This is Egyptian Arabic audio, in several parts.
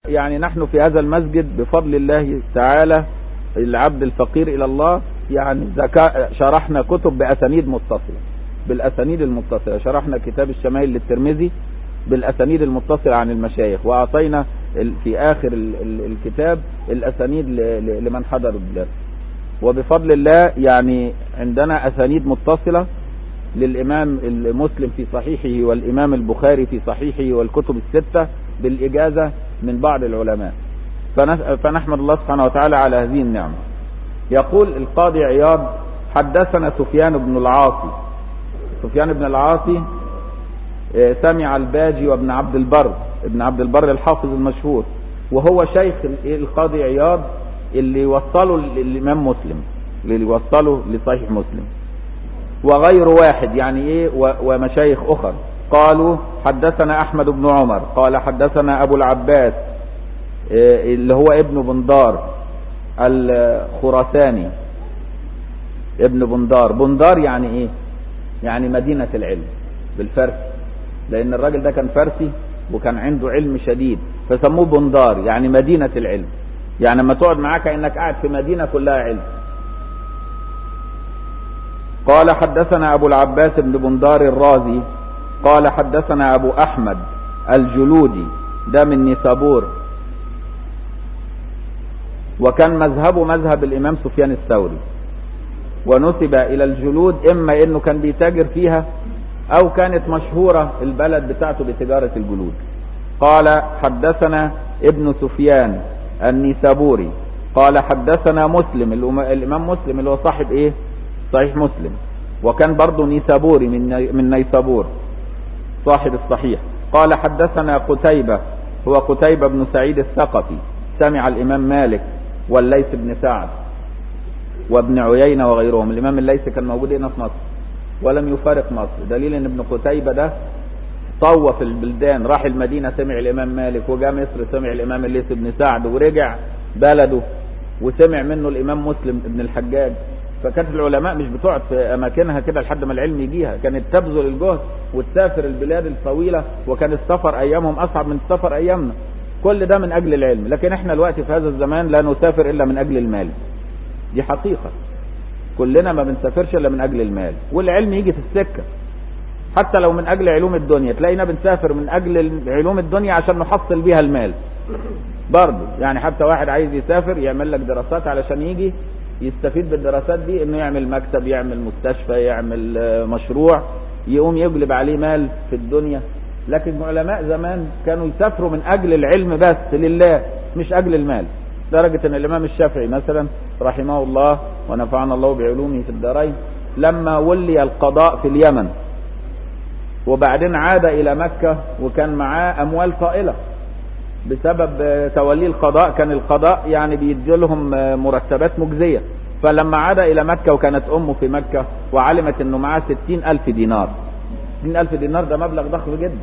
يعني نحن في هذا المسجد بفضل الله تعالى العبد الفقير إلى الله يعني زكاة شرحنا كتب بأسانيد متصلة بالأسانيد المتصلة شرحنا كتاب الشمائل للترمذي بالأسانيد المتصلة عن المشايخ وأعطينا ال- في آخر ال- ال- الكتاب الأسانيد ل- ل- لمن حضر الدرس وبفضل الله يعني عندنا أسانيد متصلة للإمام المسلم في صحيحه والإمام البخاري في صحيحه والكتب الستة بالإجازة من بعض العلماء فنس- فنحمد الله سبحانه وتعالى على هذه النعمة يقول القاضي عياض حدثنا سفيان بن العاصي سفيان بن العاصي آه، سمع الباجي وابن عبد البر ابن عبد البر الحافظ المشهور وهو شيخ ال- القاضي عياض اللي وصله للإمام مسلم اللي وصله لصحيح مسلم وغير واحد يعني ايه و- ومشايخ اخر قالوا حدثنا احمد بن عمر قال حدثنا ابو العباس إيه اللي هو ابن بندار الخراساني ابن بندار بندار يعني ايه يعني مدينة العلم بالفارسي لان الراجل ده كان فارسي وكان عنده علم شديد فسموه بندار يعني مدينة العلم يعني لما تقعد معاه كأنك قاعد في مدينة كلها علم قال حدثنا أبو العباس بن بندار الرازي قال حدثنا أبو أحمد الجلودي ده من نيسابور وكان مذهبه مذهب الإمام سفيان الثوري ونسب إلى الجلود إما إنه كان بيتاجر فيها أو كانت مشهورة البلد بتاعته بتجارة الجلود قال حدثنا ابن سفيان النيسابوري قال حدثنا مسلم الأم- الإمام مسلم اللي هو صاحب إيه صحيح مسلم وكان برضه نيسابوري من ني- من نيسابور صاحب الصحيح قال حدثنا قتيبة هو قتيبة بن سعيد الثقفي سمع الإمام مالك والليث بن سعد وابن عيينة وغيرهم الإمام الليث كان موجود هنا في مصر ولم يفارق مصر دليل ان ابن قتيبة ده طوف البلدان راح المدينة سمع الإمام مالك وجاء مصر سمع الإمام الليث بن سعد ورجع بلده وسمع منه الإمام مسلم ابن الحجاج فكانت العلماء مش بتقعد في أماكنها كده لحد ما العلم يجيها كانت تبذل الجهد وتسافر البلاد الطويلة وكان السفر أيامهم أصعب من السفر أيامنا كل ده من أجل العلم لكن احنا الوقت في هذا الزمان لا نسافر إلا من أجل المال دي حقيقة كلنا ما بنسافرش إلا من أجل المال والعلم يجي في السكة حتى لو من أجل علوم الدنيا تلاقينا بنسافر من أجل علوم الدنيا عشان نحصل بيها المال برضه يعني حتى واحد عايز يسافر يعمل لك دراسات علشان يجي يستفيد بالدراسات دي انه يعمل مكتب يعمل مستشفى يعمل آه، مشروع يقوم يجلب عليه مال في الدنيا لكن علماء زمان كانوا يسافروا من اجل العلم بس لله مش اجل المال درجة ان الامام الشافعي مثلا رحمه الله ونفعنا الله بعلومه في الدارين لما ولي القضاء في اليمن وبعدين عاد الى مكة وكان معاه اموال طائلة بسبب آه، توليه القضاء كان القضاء يعني بيدي لهم آه، مرتبات مجزية فلما عاد إلى مكة وكانت أمه في مكة وعلمت أنه معاه ستين ألف دينار ستين ألف دينار ده مبلغ ضخم جدا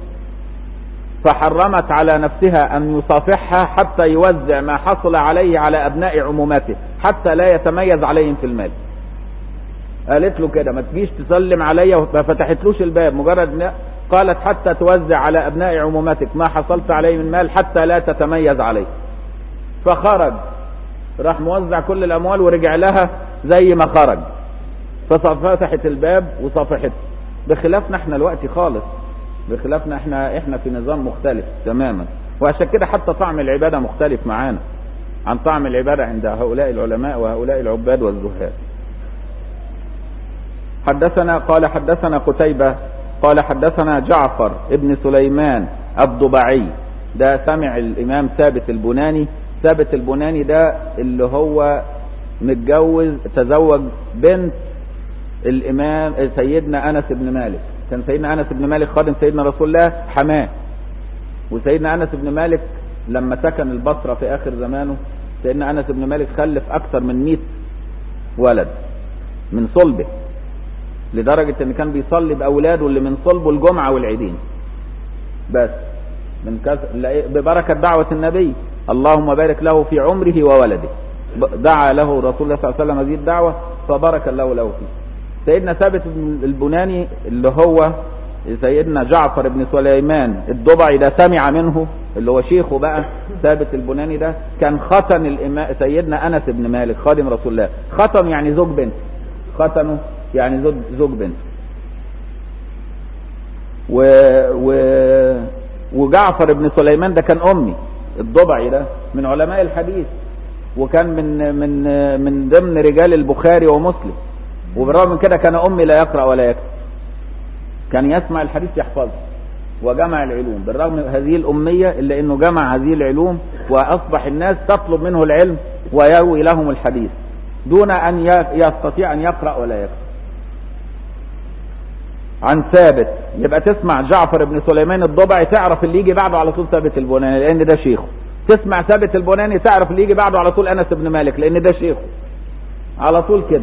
فحرمت على نفسها أن يصافحها حتى يوزع ما حصل عليه على أبناء عمومته حتى لا يتميز عليهم في المال قالت له كده ما تجيش تسلم عليا ما فتحتلوش الباب مجرد إن- قالت حتى توزع على ابناء عمومتك ما حصلت عليه من مال حتى لا تتميز عليه فخرج راح موزع كل الاموال ورجع لها زي ما خرج ففتحت الباب وصافحته بخلافنا احنا الوقت خالص بخلافنا احنا احنا في نظام مختلف تماما وعشان كده حتى طعم العباده مختلف معانا عن طعم العباده عند هؤلاء العلماء وهؤلاء العباد والزهاد حدثنا قال حدثنا قتيبة قال حدثنا جعفر ابن سليمان الضبعي ده سمع الإمام ثابت البناني ثابت البناني ده اللي هو متجوز تزوج بنت الإمام سيدنا أنس بن مالك كان سيدنا أنس بن مالك خادم سيدنا رسول الله حماه وسيدنا أنس بن مالك لما سكن البصرة في آخر زمانه سيدنا أنس بن مالك خلف أكثر من 100 ولد من صلبه لدرجة ان كان بيصلي باولاده اللي من صلبه الجمعة والعيدين بس من كث... لا- ببركة دعوة النبي اللهم بارك له في عمره وولده ب- دعا له رسول الله صلى الله عليه وسلم هذه الدعوة فبارك الله له فيه سيدنا ثابت بن البناني اللي هو سيدنا جعفر بن سليمان الضبعي ده سمع منه اللي هو شيخه بقى ثابت البناني ده كان ختن الإمام سيدنا أنس بن مالك خادم رسول الله ختم يعني زوج بنت ختنه يعني زوج, زوج بنت و... و... وجعفر بن سليمان ده كان أمي الضبعي ده من علماء الحديث وكان من من من ضمن رجال البخاري ومسلم وبالرغم من كده كان أمي لا يقرأ ولا يكتب كان يسمع الحديث يحفظه وجمع العلوم بالرغم من هذه الأمية إلا أنه جمع هذه العلوم وأصبح الناس تطلب منه العلم ويروي لهم الحديث دون أن يستطيع أن يقرأ ولا يكتب عن ثابت يبقى تسمع جعفر بن سليمان الضبعي تعرف اللي يجي بعده على طول ثابت البناني لأن ده شيخه تسمع ثابت البناني تعرف اللي يجي بعده على طول أنس بن مالك لأن ده شيخه على طول كده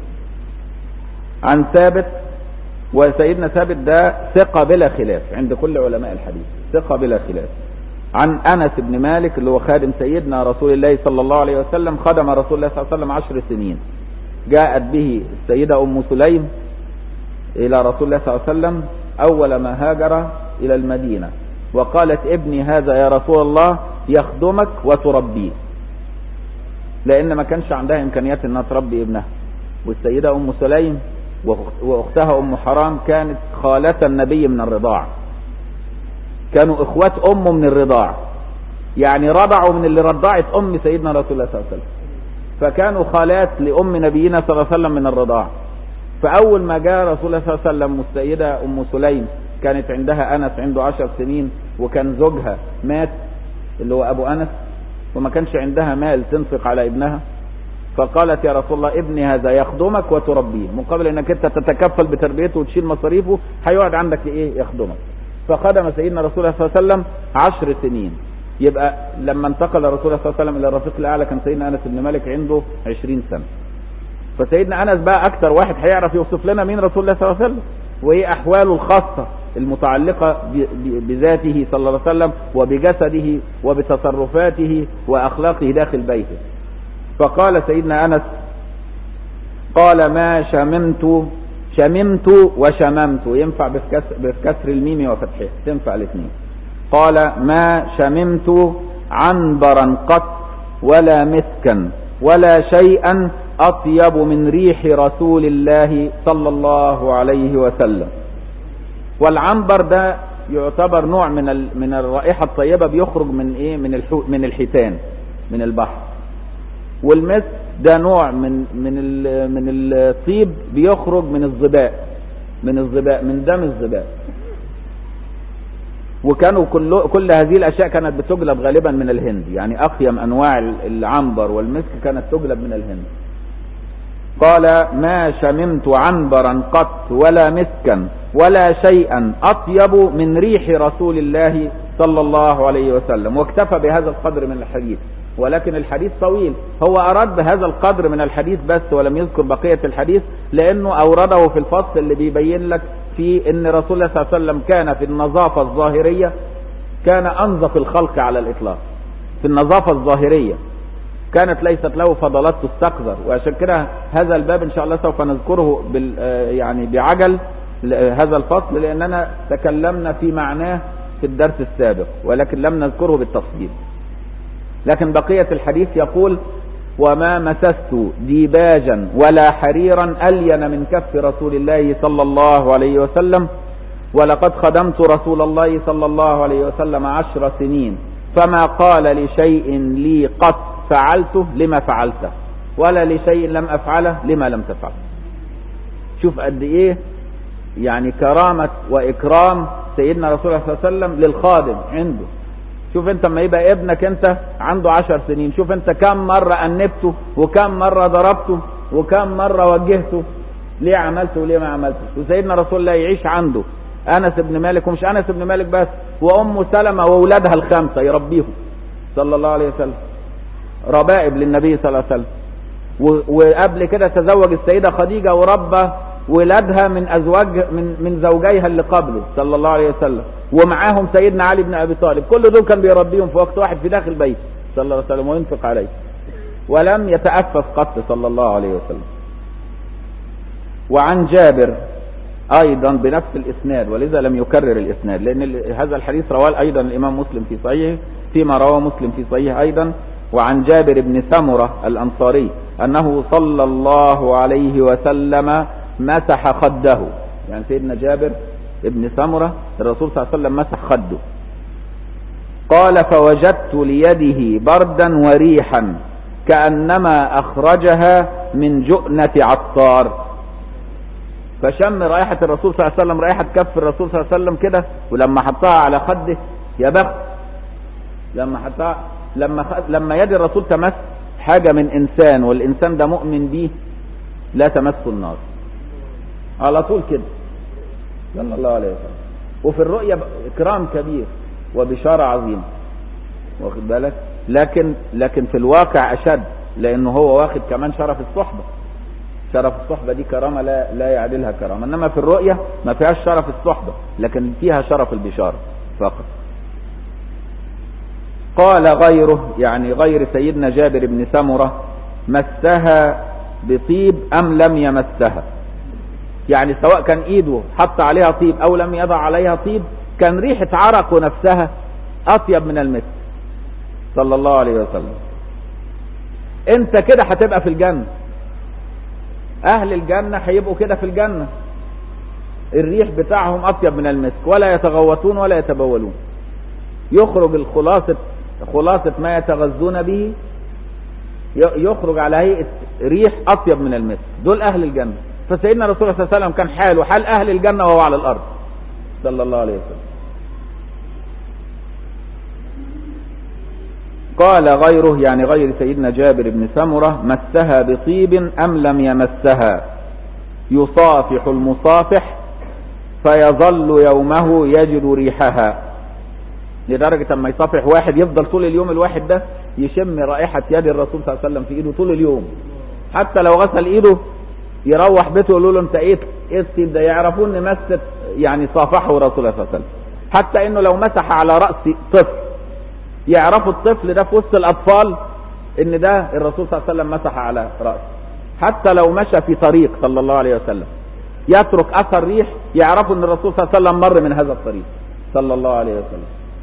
عن ثابت وسيدنا ثابت ده ثقة بلا خلاف عند كل علماء الحديث ثقة بلا خلاف عن أنس بن مالك اللي هو خادم سيدنا رسول الله صلى الله عليه وسلم خدم رسول الله صلى الله عليه وسلم عشر سنين جاءت به السيدة أم سليم إلى رسول الله صلى الله عليه وسلم أول ما هاجر إلى المدينة وقالت ابني هذا يا رسول الله يخدمك وتربيه لأن ما كانش عندها إمكانيات أنها تربي ابنها والسيدة أم سليم واختها ام حرام كانت خالة النبي من الرضاع كانوا اخوات امه من الرضاع يعني رضعوا من اللي رضعت ام سيدنا رسول الله صلى الله عليه وسلم فكانوا خالات لام نبينا صلى الله عليه وسلم من الرضاع فاول ما جاء رسول الله صلى الله عليه وسلم والسيدة ام سليم كانت عندها انس عنده عشر سنين وكان زوجها مات اللي هو ابو انس وما كانش عندها مال تنفق على ابنها فقالت يا رسول الله ابني هذا يخدمك وتربيه مقابل انك انت تتكفل بتربيته وتشيل مصاريفه هيقعد عندك ايه يخدمك فخدم سيدنا رسول الله صلى الله عليه وسلم عشر سنين يبقى لما انتقل رسول الله صلى الله عليه وسلم الى الرفيق الاعلى كان سيدنا انس بن مالك عنده 20 سنه فسيدنا انس بقى اكثر واحد هيعرف يوصف لنا مين رسول الله صلى الله عليه وسلم وايه احواله الخاصه المتعلقة بذاته صلى الله عليه وسلم وبجسده وبتصرفاته واخلاقه داخل بيته فقال سيدنا انس قال ما شممت شممت وشممت ينفع بكسر الميم وفتحها تنفع الاثنين قال ما شممت عنبرا قط ولا مسكا ولا شيئا اطيب من ريح رسول الله صلى الله عليه وسلم والعنبر ده يعتبر نوع من من الرائحه الطيبه بيخرج من ايه من الحو من الحيتان من البحر والمسك ده نوع من من من الطيب بيخرج من الظباء من الظباء من دم الظباء وكانوا كل كل هذه الاشياء كانت بتجلب غالبا من الهند يعني اقيم انواع العنبر والمسك كانت تجلب من الهند قال ما شممت عنبرا قط ولا مسكا ولا شيئا اطيب من ريح رسول الله صلى الله عليه وسلم واكتفى بهذا القدر من الحديث ولكن الحديث طويل هو أراد بهذا القدر من الحديث بس ولم يذكر بقية الحديث لأنه أورده في الفصل اللي بيبين لك في أن رسول الله صلى الله عليه وسلم كان في النظافة الظاهرية كان أنظف الخلق على الإطلاق في النظافة الظاهرية كانت ليست له فضلات تستقذر وعشان كده هذا الباب إن شاء الله سوف نذكره بال يعني بعجل هذا الفصل لأننا تكلمنا في معناه في الدرس السابق ولكن لم نذكره بالتفصيل لكن بقية الحديث يقول وما مسست ديباجا ولا حريرا ألين من كف رسول الله صلى الله عليه وسلم ولقد خدمت رسول الله صلى الله عليه وسلم عشر سنين فما قال لشيء لي قط فعلته لما فعلته ولا لشيء لم أفعله لما لم تفعل شوف قد إيه يعني كرامة وإكرام سيدنا رسول الله صلى الله عليه وسلم للخادم عنده شوف انت لما يبقى ابنك انت عنده عشر سنين شوف انت كم مرة أنبته وكم مرة ضربته وكم مرة وجهته ليه عملته وليه ما عملته وسيدنا رسول الله يعيش عنده أنس بن مالك ومش أنس بن مالك بس وأم سلمة وأولادها الخمسة يربيهم صلى الله عليه وسلم ربائب للنبي صلى الله عليه وسلم وقبل كده تزوج السيدة خديجة وربى ولادها من أزواج من من زوجيها اللي قبله صلى الله عليه وسلم ومعاهم سيدنا علي بن ابي طالب كل دول كان بيربيهم في وقت واحد في داخل بيته صلى الله عليه وسلم وينفق عليه ولم يتأفف قط صلى الله عليه وسلم وعن جابر ايضا بنفس الاسناد ولذا لم يكرر الاسناد لان ال- هذا الحديث رواه ايضا الامام مسلم في صحيحه فيما رواه مسلم في صحيحه ايضا وعن جابر بن سمره الانصاري انه صلى الله عليه وسلم مسح خده يعني سيدنا جابر بن سمره الرسول صلى الله عليه وسلم مسح خده قال فوجدت ليده بردا وريحا كانما اخرجها من جؤنه عطار فشم رائحة الرسول صلى الله عليه وسلم رائحة كف الرسول صلى الله عليه وسلم كده ولما حطها على خده يا بخت لما حطها لما خ... لما يد الرسول تمس حاجة من إنسان والإنسان ده مؤمن بيه لا تمسه النار على طول كده صلى الله عليه وسلم وفي الرؤية ب- إكرام كبير وبشارة عظيمة واخد بالك لكن لكن في الواقع أشد لأنه هو واخد كمان شرف الصحبة شرف الصحبة دي كرامة لا لا يعدلها كرامة إنما في الرؤية ما فيهاش شرف الصحبة لكن فيها شرف البشارة فقط قال غيره يعني غير سيدنا جابر بن سمرة مسها بطيب أم لم يمسها يعني سواء كان ايده حط عليها طيب او لم يضع عليها طيب كان ريحة عرقه نفسها اطيب من المسك صلى الله عليه وسلم انت كده هتبقى في الجنة اهل الجنة هيبقوا كده في الجنة الريح بتاعهم اطيب من المسك ولا يتغوطون ولا يتبولون يخرج الخلاصة خلاصة ما يتغذون به ي- يخرج على هيئة ريح أطيب من المسك دول أهل الجنة فسيدنا رسول الله صلى الله عليه وسلم كان حاله حال أهل الجنة وهو على الأرض صلى الله عليه وسلم قال غيره يعني غير سيدنا جابر بن سمرة مسها بطيب أم لم يمسها يصافح المصافح فيظل يومه يجد ريحها لدرجة اما يصافح واحد يفضل طول اليوم الواحد ده يشم رائحة يد الرسول صلى الله عليه وسلم في ايده طول اليوم حتى لو غسل ايده يروح بيته يقولوا له انت ايه ايه الطيب ده يعرفون ان مسة يعني صافحه رسول الله صلى الله عليه وسلم حتى انه لو مسح على رأس طفل يعرفوا الطفل ده في وسط الاطفال ان ده الرسول صلى الله عليه وسلم مسح على رأسه حتى لو مشى في طريق صلى الله عليه وسلم يترك اثر ريح يعرفوا ان الرسول صلى الله عليه وسلم مر من هذا الطريق صلى الله عليه وسلم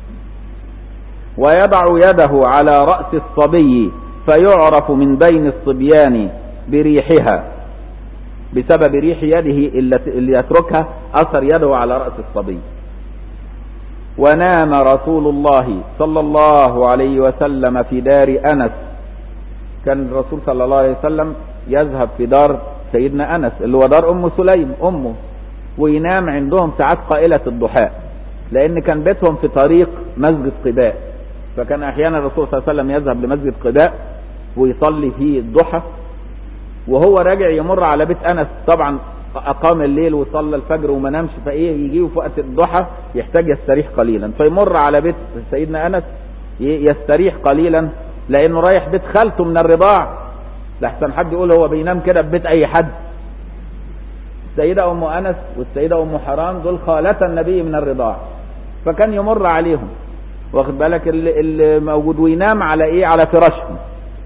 ويضع يده على رأس الصبي فيعرف من بين الصبيان بريحها بسبب ريح يده التي- اللي يتركها أثر يده على رأس الصبي ونام رسول الله صلى الله عليه وسلم في دار أنس كان الرسول صلى الله عليه وسلم يذهب في دار سيدنا أنس اللي هو دار أم سليم أمه وينام عندهم ساعات قائلة الضحى لأن كان بيتهم في طريق مسجد قباء فكان أحيانا الرسول صلى الله عليه وسلم يذهب لمسجد قباء ويصلي فيه الضحى وهو راجع يمر على بيت أنس طبعا أقام الليل وصلى الفجر وما نامش فإيه يجيه في وقت الضحى يحتاج يستريح قليلا فيمر على بيت سيدنا أنس ي- يستريح قليلا لأنه رايح بيت خالته من الرضاع لحسن حد يقول هو بينام كده في بيت أي حد السيدة أم أنس والسيدة أم حرام دول خالة النبي من الرضاع فكان يمر عليهم واخد بالك اللي, اللي موجود وينام على إيه على فراشهم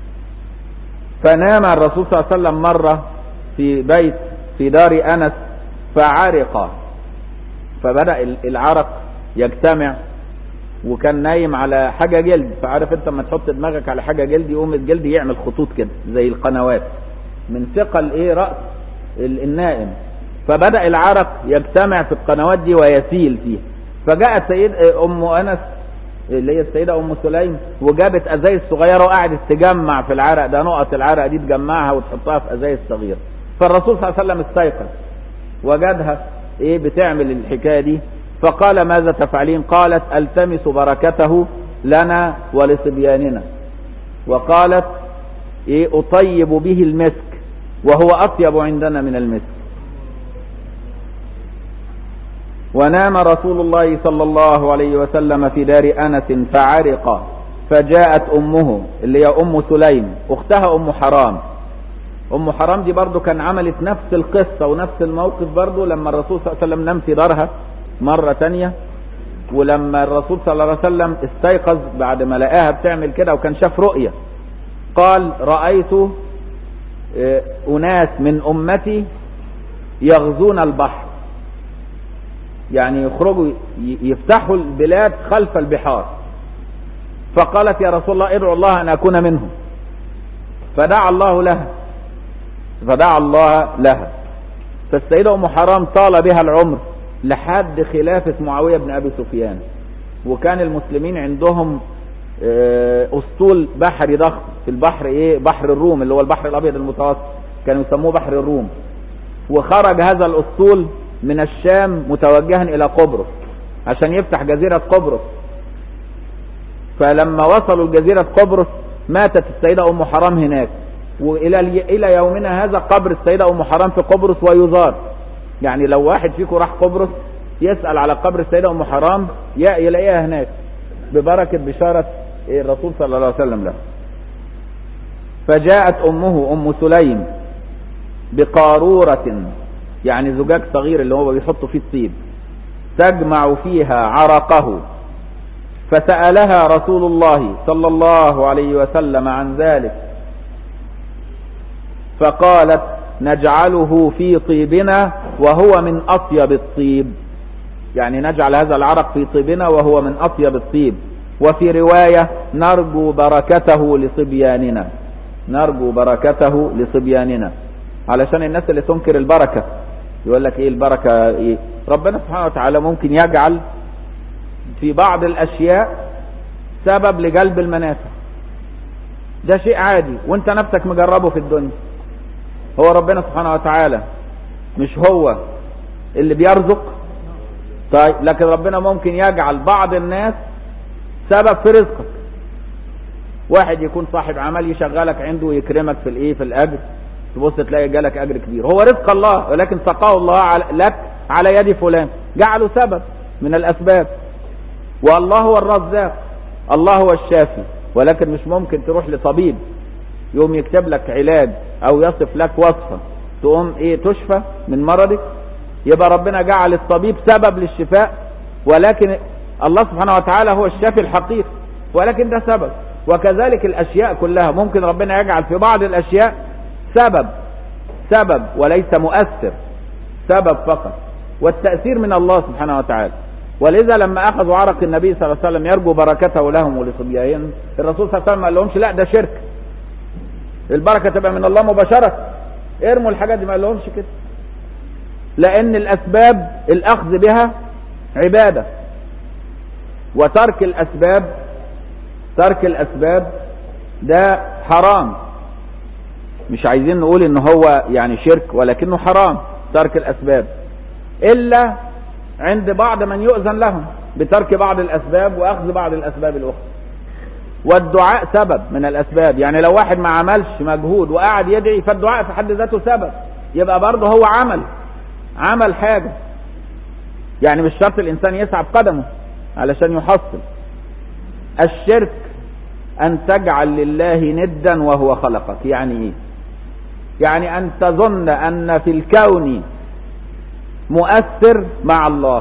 فنام الرسول صلى الله عليه وسلم مرة في بيت في دار أنس فعرق فبدأ ال- العرق يجتمع وكان نايم على حاجة جلد فعارف انت لما تحط دماغك على حاجة جلد يقوم الجلد يعمل خطوط كده زي القنوات من ثقل ايه رأس ال- النائم فبدأ العرق يجتمع في القنوات دي ويسيل فيها فجاءت سيد ام انس اللي هي السيدة ام سليم وجابت ازايز صغيرة وقعدت تجمع في العرق ده نقط العرق دي تجمعها وتحطها في ازايز صغيرة فالرسول صلى الله عليه وسلم استيقظ وجدها ايه بتعمل الحكايه دي فقال ماذا تفعلين قالت التمس بركته لنا ولصبياننا وقالت ايه اطيب به المسك وهو اطيب عندنا من المسك ونام رسول الله صلى الله عليه وسلم في دار انس فعرق فجاءت امه اللي هي ام سليم اختها ام حرام ام حرام دي برضو كان عملت نفس القصة ونفس الموقف برضو لما الرسول صلى الله عليه وسلم نام في دارها مرة تانية ولما الرسول صلى الله عليه وسلم استيقظ بعد ما لقاها بتعمل كده وكان شاف رؤية قال رأيت آه، أناس من أمتي يغزون البحر يعني يخرجوا ي- يفتحوا البلاد خلف البحار فقالت يا رسول الله ادعو الله ان اكون منهم فدعا الله لها فدعا الله لها فالسيدة ام حرام طال بها العمر لحد خلافة معاوية بن ابي سفيان وكان المسلمين عندهم آه، اسطول بحري ضخم في البحر ايه بحر الروم اللي هو البحر الابيض المتوسط كانوا يسموه بحر الروم وخرج هذا الاسطول من الشام متوجها الى قبرص عشان يفتح جزيرة قبرص فلما وصلوا لجزيرة قبرص ماتت السيدة ام حرام هناك والى الى يومنا هذا قبر السيدة ام حرام في قبرص ويزار يعني لو واحد فيكم راح قبرص يسأل على قبر السيدة ام حرام ي- يلاقيها هناك ببركة بشارة الرسول صلى الله عليه وسلم له فجاءت امه ام سليم بقارورة يعني زجاج صغير اللي هو بيحطوا فيه الطيب تجمع فيها عرقه فسألها رسول الله صلى الله عليه وسلم عن ذلك فقالت نجعله في طيبنا وهو من أطيب الطيب يعني نجعل هذا العرق في طيبنا وهو من أطيب الطيب وفي رواية نرجو بركته لصبياننا نرجو بركته لصبياننا علشان الناس اللي تنكر البركة يقول لك ايه البركة ايه ربنا سبحانه وتعالى ممكن يجعل في بعض الاشياء سبب لجلب المنافع ده شيء عادي وانت نفسك مجربه في الدنيا هو ربنا سبحانه وتعالى مش هو اللي بيرزق طيب لكن ربنا ممكن يجعل بعض الناس سبب في رزقك واحد يكون صاحب عمل يشغلك عنده ويكرمك في الايه في الاجر تبص تلاقي جالك اجر كبير هو رزق الله ولكن سقاه الله على لك على يد فلان جعله سبب من الاسباب والله هو الرزاق الله هو الشافي ولكن مش ممكن تروح لطبيب يقوم يكتب لك علاج او يصف لك وصفة تقوم ايه تشفى من مرضك يبقى ربنا جعل الطبيب سبب للشفاء ولكن الله سبحانه وتعالى هو الشافي الحقيقي ولكن ده سبب وكذلك الاشياء كلها ممكن ربنا يجعل في بعض الاشياء سبب سبب وليس مؤثر سبب فقط والتأثير من الله سبحانه وتعالى ولذا لما اخذوا عرق النبي صلى الله عليه وسلم يرجو بركته لهم ولصبيانهم الرسول صلى الله عليه وسلم ما قال لهمش لا ده شرك البركه تبقى من الله مباشره ارموا الحاجات دي ما قال لهمش كده لان الاسباب الاخذ بها عباده وترك الاسباب ترك الاسباب ده حرام مش عايزين نقول ان هو يعني شرك ولكنه حرام ترك الاسباب الا عند بعض من يؤذن لهم بترك بعض الاسباب واخذ بعض الاسباب الاخرى والدعاء سبب من الاسباب يعني لو واحد ما عملش مجهود وقعد يدعي فالدعاء في حد ذاته سبب يبقى برضه هو عمل عمل حاجة يعني مش شرط الانسان يسعى بقدمه علشان يحصل الشرك ان تجعل لله ندا وهو خلقك يعني ايه يعني ان تظن ان في الكون مؤثر مع الله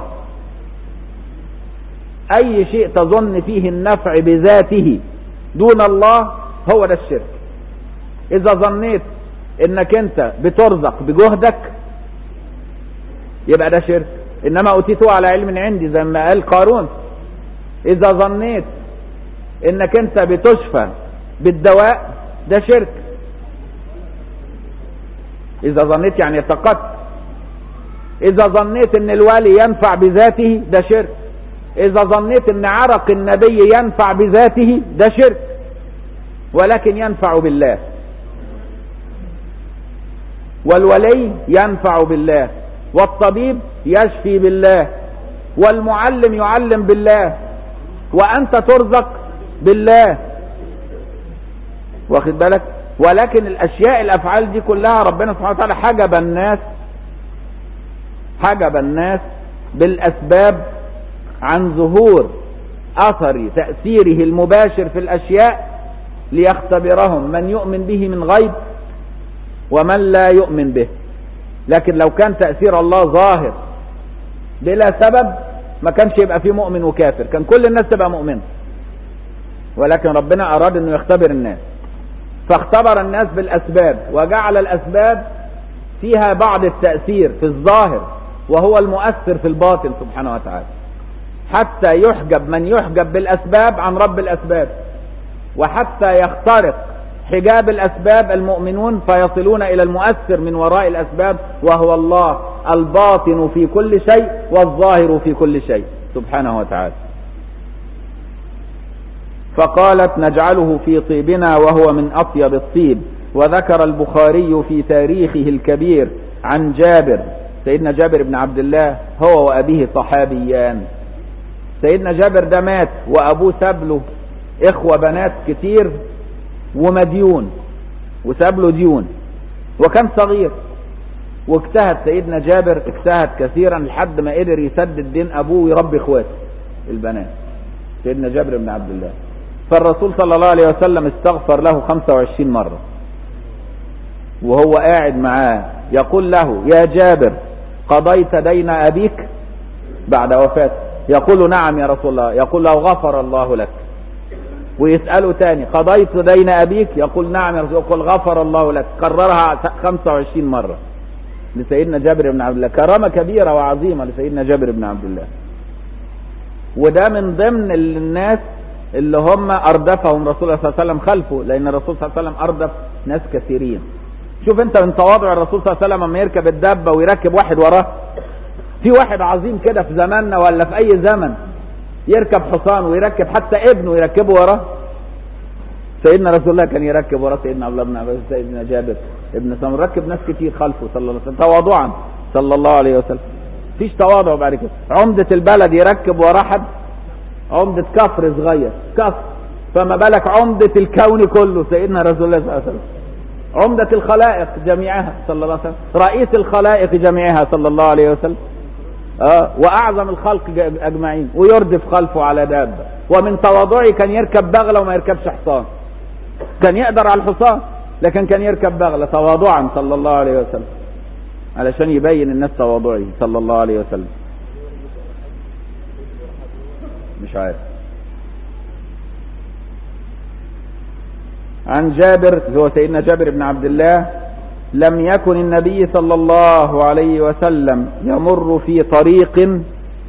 اي شيء تظن فيه النفع بذاته دون الله هو ده الشرك اذا ظنيت انك انت بترزق بجهدك يبقى ده شرك انما اوتيته على علم عندي زي ما قال قارون اذا ظنيت انك انت بتشفى بالدواء ده شرك اذا ظنيت يعني اعتقدت اذا ظنيت ان الولي ينفع بذاته ده شرك اذا ظنيت ان عرق النبي ينفع بذاته ده شرك ولكن ينفع بالله والولي ينفع بالله والطبيب يشفي بالله والمعلم يعلم بالله وانت ترزق بالله واخد بالك ولكن الاشياء الافعال دي كلها ربنا سبحانه وتعالى حجب الناس حجب الناس بالاسباب عن ظهور اثر تاثيره المباشر في الاشياء ليختبرهم من يؤمن به من غيب ومن لا يؤمن به لكن لو كان تاثير الله ظاهر بلا سبب ما كانش يبقى فيه مؤمن وكافر كان كل الناس تبقى مؤمنه ولكن ربنا اراد انه يختبر الناس فاختبر الناس بالاسباب وجعل الاسباب فيها بعض التاثير في الظاهر وهو المؤثر في الباطن سبحانه وتعالى حتى يحجب من يحجب بالأسباب عن رب الأسباب وحتى يخترق حجاب الأسباب المؤمنون فيصلون إلى المؤثر من وراء الأسباب وهو الله الباطن في كل شيء والظاهر في كل شيء سبحانه وتعالى فقالت نجعله في طيبنا وهو من أطيب الطيب وذكر البخاري في تاريخه الكبير عن جابر سيدنا جابر بن عبد الله هو وأبيه صحابيان سيدنا جابر ده مات وأبوه ساب له إخوة بنات كتير ومديون وساب له ديون وكان صغير واجتهد سيدنا جابر اجتهد كثيرا لحد ما قدر يسدد دين ابوه ويربي اخواته البنات سيدنا جابر بن عبد الله فالرسول صلى الله عليه وسلم استغفر له 25 مرة وهو قاعد معاه يقول له يا جابر قضيت دين ابيك بعد وفاته يقول نعم يا رسول الله يقول له غفر الله لك ويسأله تاني قضيت دين أبيك يقول نعم يا رسول يقول غفر الله لك كررها 25 مرة لسيدنا جابر بن عبد الله كرامة كبيرة وعظيمة لسيدنا جابر بن عبد الله وده من ضمن الناس اللي هم أردفهم رسول الله صلى الله عليه وسلم خلفه لأن الرسول صلى الله عليه وسلم أردف ناس كثيرين شوف انت من تواضع الرسول صلى الله عليه وسلم لما يركب الدابة ويركب واحد وراه في واحد عظيم كده في زماننا ولا في أي زمن يركب حصان ويركب حتى ابنه يركبه وراه سيدنا رسول الله كان يركب وراه سيدنا عبد الله بن عباس سيدنا جابر ابن سمر ركب ناس كتير خلفه صلى الله عليه وسلم تواضعا صلى الله عليه وسلم فيش تواضع بعد كده عمدة البلد يركب وراه حد عمدة كفر صغير كفر فما بالك عمدة الكون كله سيدنا رسول الله صلى الله عليه وسلم عمدة الخلائق جميعها صلى الله عليه وسلم رئيس الخلائق جميعها صلى الله عليه وسلم آه واعظم الخلق اجمعين ويردف خلفه على دابه ومن تواضعه كان يركب بغله وما يركبش حصان كان يقدر على الحصان لكن كان يركب بغله تواضعا صلى الله عليه وسلم علشان يبين الناس تواضعه صلى الله عليه وسلم مش عارف عن جابر هو سيدنا جابر بن عبد الله لم يكن النبي صلى الله عليه وسلم يمر في طريق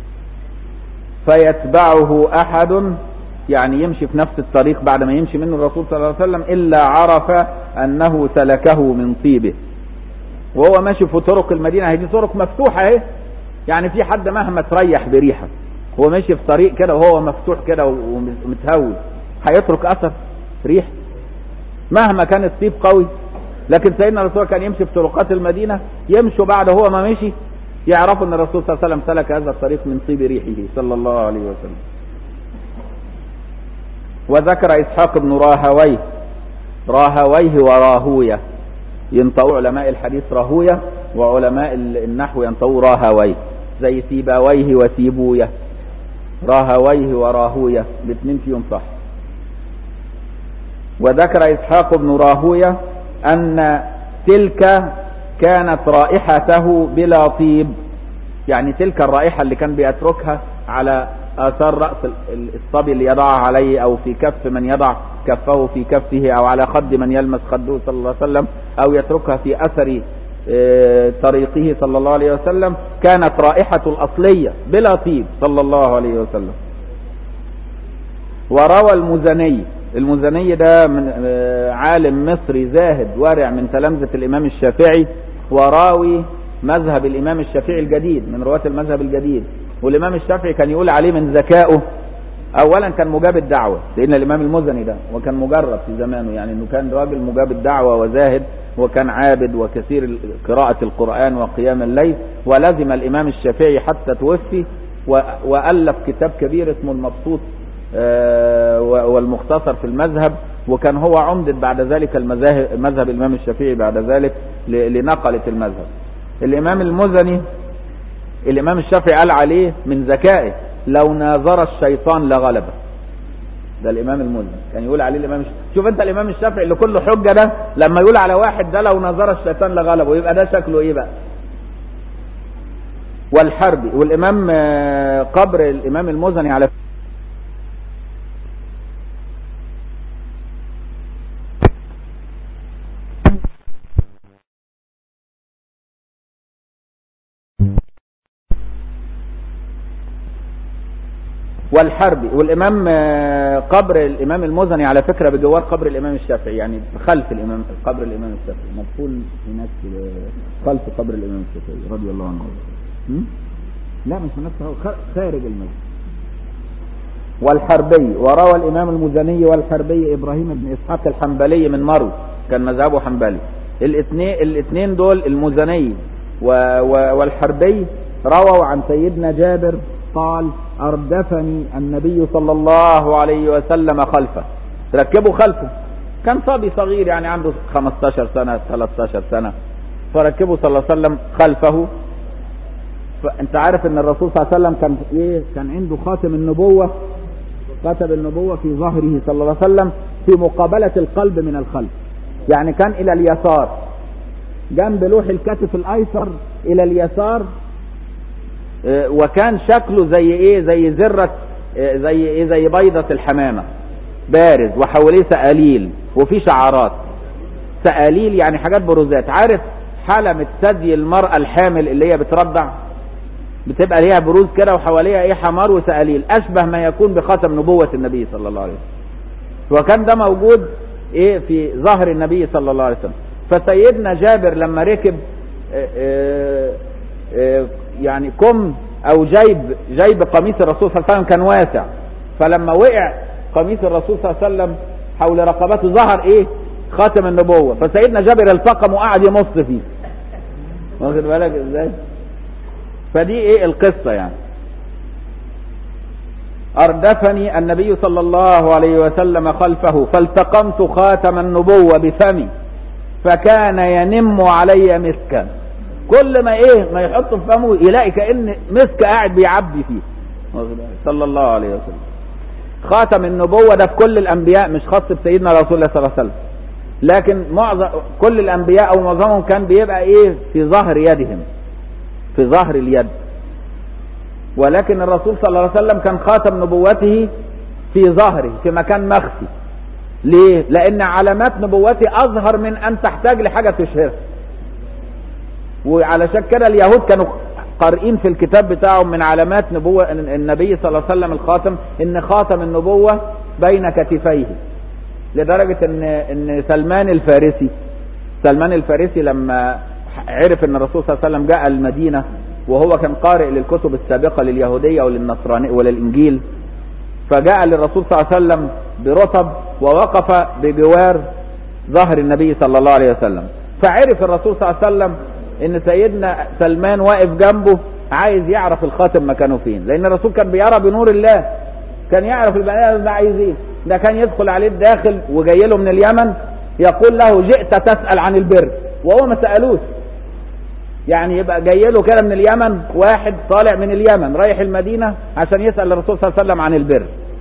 فيتبعه احد يعني يمشي في نفس الطريق بعد ما يمشي منه الرسول صلى الله عليه وسلم الا عرف انه سلكه من طيبه وهو ماشي في طرق المدينه هي دي طرق مفتوحه اهي يعني في حد مهما تريح بريحه هو ماشي في طريق كده وهو مفتوح كده ومتهوي هيترك اثر ريح مهما كان الطيب قوي لكن سيدنا الرسول كان يمشي في طرقات المدينة يمشوا بعد هو ما مشي يعرفوا ان الرسول صلى الله عليه وسلم سلك هذا الطريق من طيب ريحه صلى الله عليه وسلم وذكر اسحاق بن راهويه راهويه وراهويه ينطقوا علماء الحديث راهويه وعلماء النحو ينطقوا راهويه زي سيباويه وسيبويه راهويه وراهويه الاثنين فيهم صح وذكر اسحاق بن راهويه أن تلك كانت رائحته بلا طيب يعني تلك الرائحة اللي كان بيتركها على آثار رأس الصبي اللي يضعها عليه أو في كف من يضع كفه في كفه أو على خد من يلمس خده صلى الله عليه وسلم أو يتركها في أثر طريقه صلى الله عليه وسلم كانت رائحة الأصلية بلا طيب صلى الله عليه وسلم وروى المزني المزني ده من عالم مصري زاهد ورع من تلامذة الإمام الشافعي وراوي مذهب الإمام الشافعي الجديد من رواة المذهب الجديد والإمام الشافعي كان يقول عليه من ذكائه أولا كان مجاب الدعوة لأن الإمام المزني ده وكان مجرب في زمانه يعني إنه كان راجل مجاب الدعوة وزاهد وكان عابد وكثير قراءة القرآن وقيام الليل ولزم الإمام الشافعي حتى توفي وألف كتاب كبير اسمه المبسوط والمختصر في المذهب وكان هو عمدة بعد ذلك المذاهب مذهب الإمام الشافعي بعد ذلك لنقلة المذهب الإمام المزني الإمام الشافعي قال عليه من ذكائه لو ناظر الشيطان لغلبه ده الإمام المزني كان يقول عليه الإمام الشافعي شوف أنت الإمام الشافعي اللي كله حجة ده لما يقول على واحد ده لو ناظر الشيطان لغلبه يبقى ده شكله إيه بقى والحربي والإمام قبر الإمام المزني على والحربي والامام آه، قبر الامام المزني على فكره بجوار قبر الامام الشافعي يعني خلف الامام قبر الامام الشافعي مدفون هناك آه، خلف قبر الامام الشافعي رضي الله عنه م? لا مش في نفسه هو خ- خارج المسجد والحربي وروى الامام المزني والحربي ابراهيم بن اسحاق الحنبلي من مرو كان مذهبه حنبلي الاثنين الاثنين دول المزني و و والحربي رووا عن سيدنا جابر قال اردفني النبي صلى الله عليه وسلم خلفه ركبوا خلفه كان صبي صغير يعني عنده 15 سنه 13 سنه فركبوا صلى الله عليه وسلم خلفه فانت عارف ان الرسول صلى الله عليه وسلم كان ايه كان عنده خاتم النبوه خاتم النبوه في ظهره صلى الله عليه وسلم في مقابله القلب من الخلف يعني كان الى اليسار جنب لوح الكتف الايسر الى اليسار آه، وكان شكله زي ايه زي ذره آه، زي ايه زي بيضه الحمامه بارز وحواليه سقاليل وفي شعارات سقاليل يعني حاجات بروزات عارف حلمة ثدي المرأة الحامل اللي هي بترضع بتبقى ليها بروز كده وحواليها ايه حمار وسقاليل اشبه ما يكون بختم نبوة النبي صلى الله عليه وسلم وكان ده موجود ايه في ظهر النبي صلى الله عليه وسلم فسيدنا جابر لما ركب آه، آه، آه، يعني كم او جيب جيب قميص الرسول صلى الله عليه وسلم كان واسع فلما وقع قميص الرسول صلى الله عليه وسلم حول رقبته ظهر ايه خاتم النبوة فسيدنا جابر التقم وقعد يمص فيه واخد بالك ازاي فدي ايه القصة يعني أردفني النبي صلى الله عليه وسلم خلفه فالتقمت خاتم النبوة بفمي فكان ينم علي مسكا كل ما ايه ما يحط في فمه يلاقي كأن مسك قاعد بيعبي فيه صلى الله عليه وسلم خاتم النبوة ده في كل الأنبياء مش خاص بسيدنا رسول الله صلى الله عليه وسلم لكن معظم كل الأنبياء أو معظمهم كان بيبقى إيه في ظهر يدهم في ظهر اليد ولكن الرسول صلى الله عليه وسلم كان خاتم نبوته في ظهره في مكان مخفي ليه؟ لأن علامات نبوته أظهر من أن تحتاج لحاجة تشهرها وعلشان كده اليهود كانوا قارئين في الكتاب بتاعهم من علامات نبوة النبي صلى الله عليه وسلم الخاتم ان خاتم النبوة بين كتفيه لدرجة ان ان سلمان الفارسي سلمان الفارسي لما عرف ان الرسول صلى الله عليه وسلم جاء المدينة وهو كان قارئ للكتب السابقة لليهودية وللنصرانية وللإنجيل فجاء للرسول صلى الله عليه وسلم برطب ووقف بجوار ظهر النبي صلى الله عليه وسلم فعرف الرسول صلى الله عليه وسلم ان سيدنا سلمان واقف جنبه عايز يعرف الخاتم مكانه فين لان الرسول كان بيرى بنور الله كان يعرف البني ادم ده عايز ايه ده كان يدخل عليه الداخل وجاي له من اليمن يقول له جئت تسال عن البر وهو ما سالوش يعني يبقى جاي له كده من اليمن واحد طالع من اليمن رايح المدينه عشان يسال الرسول صلى الله عليه وسلم عن البر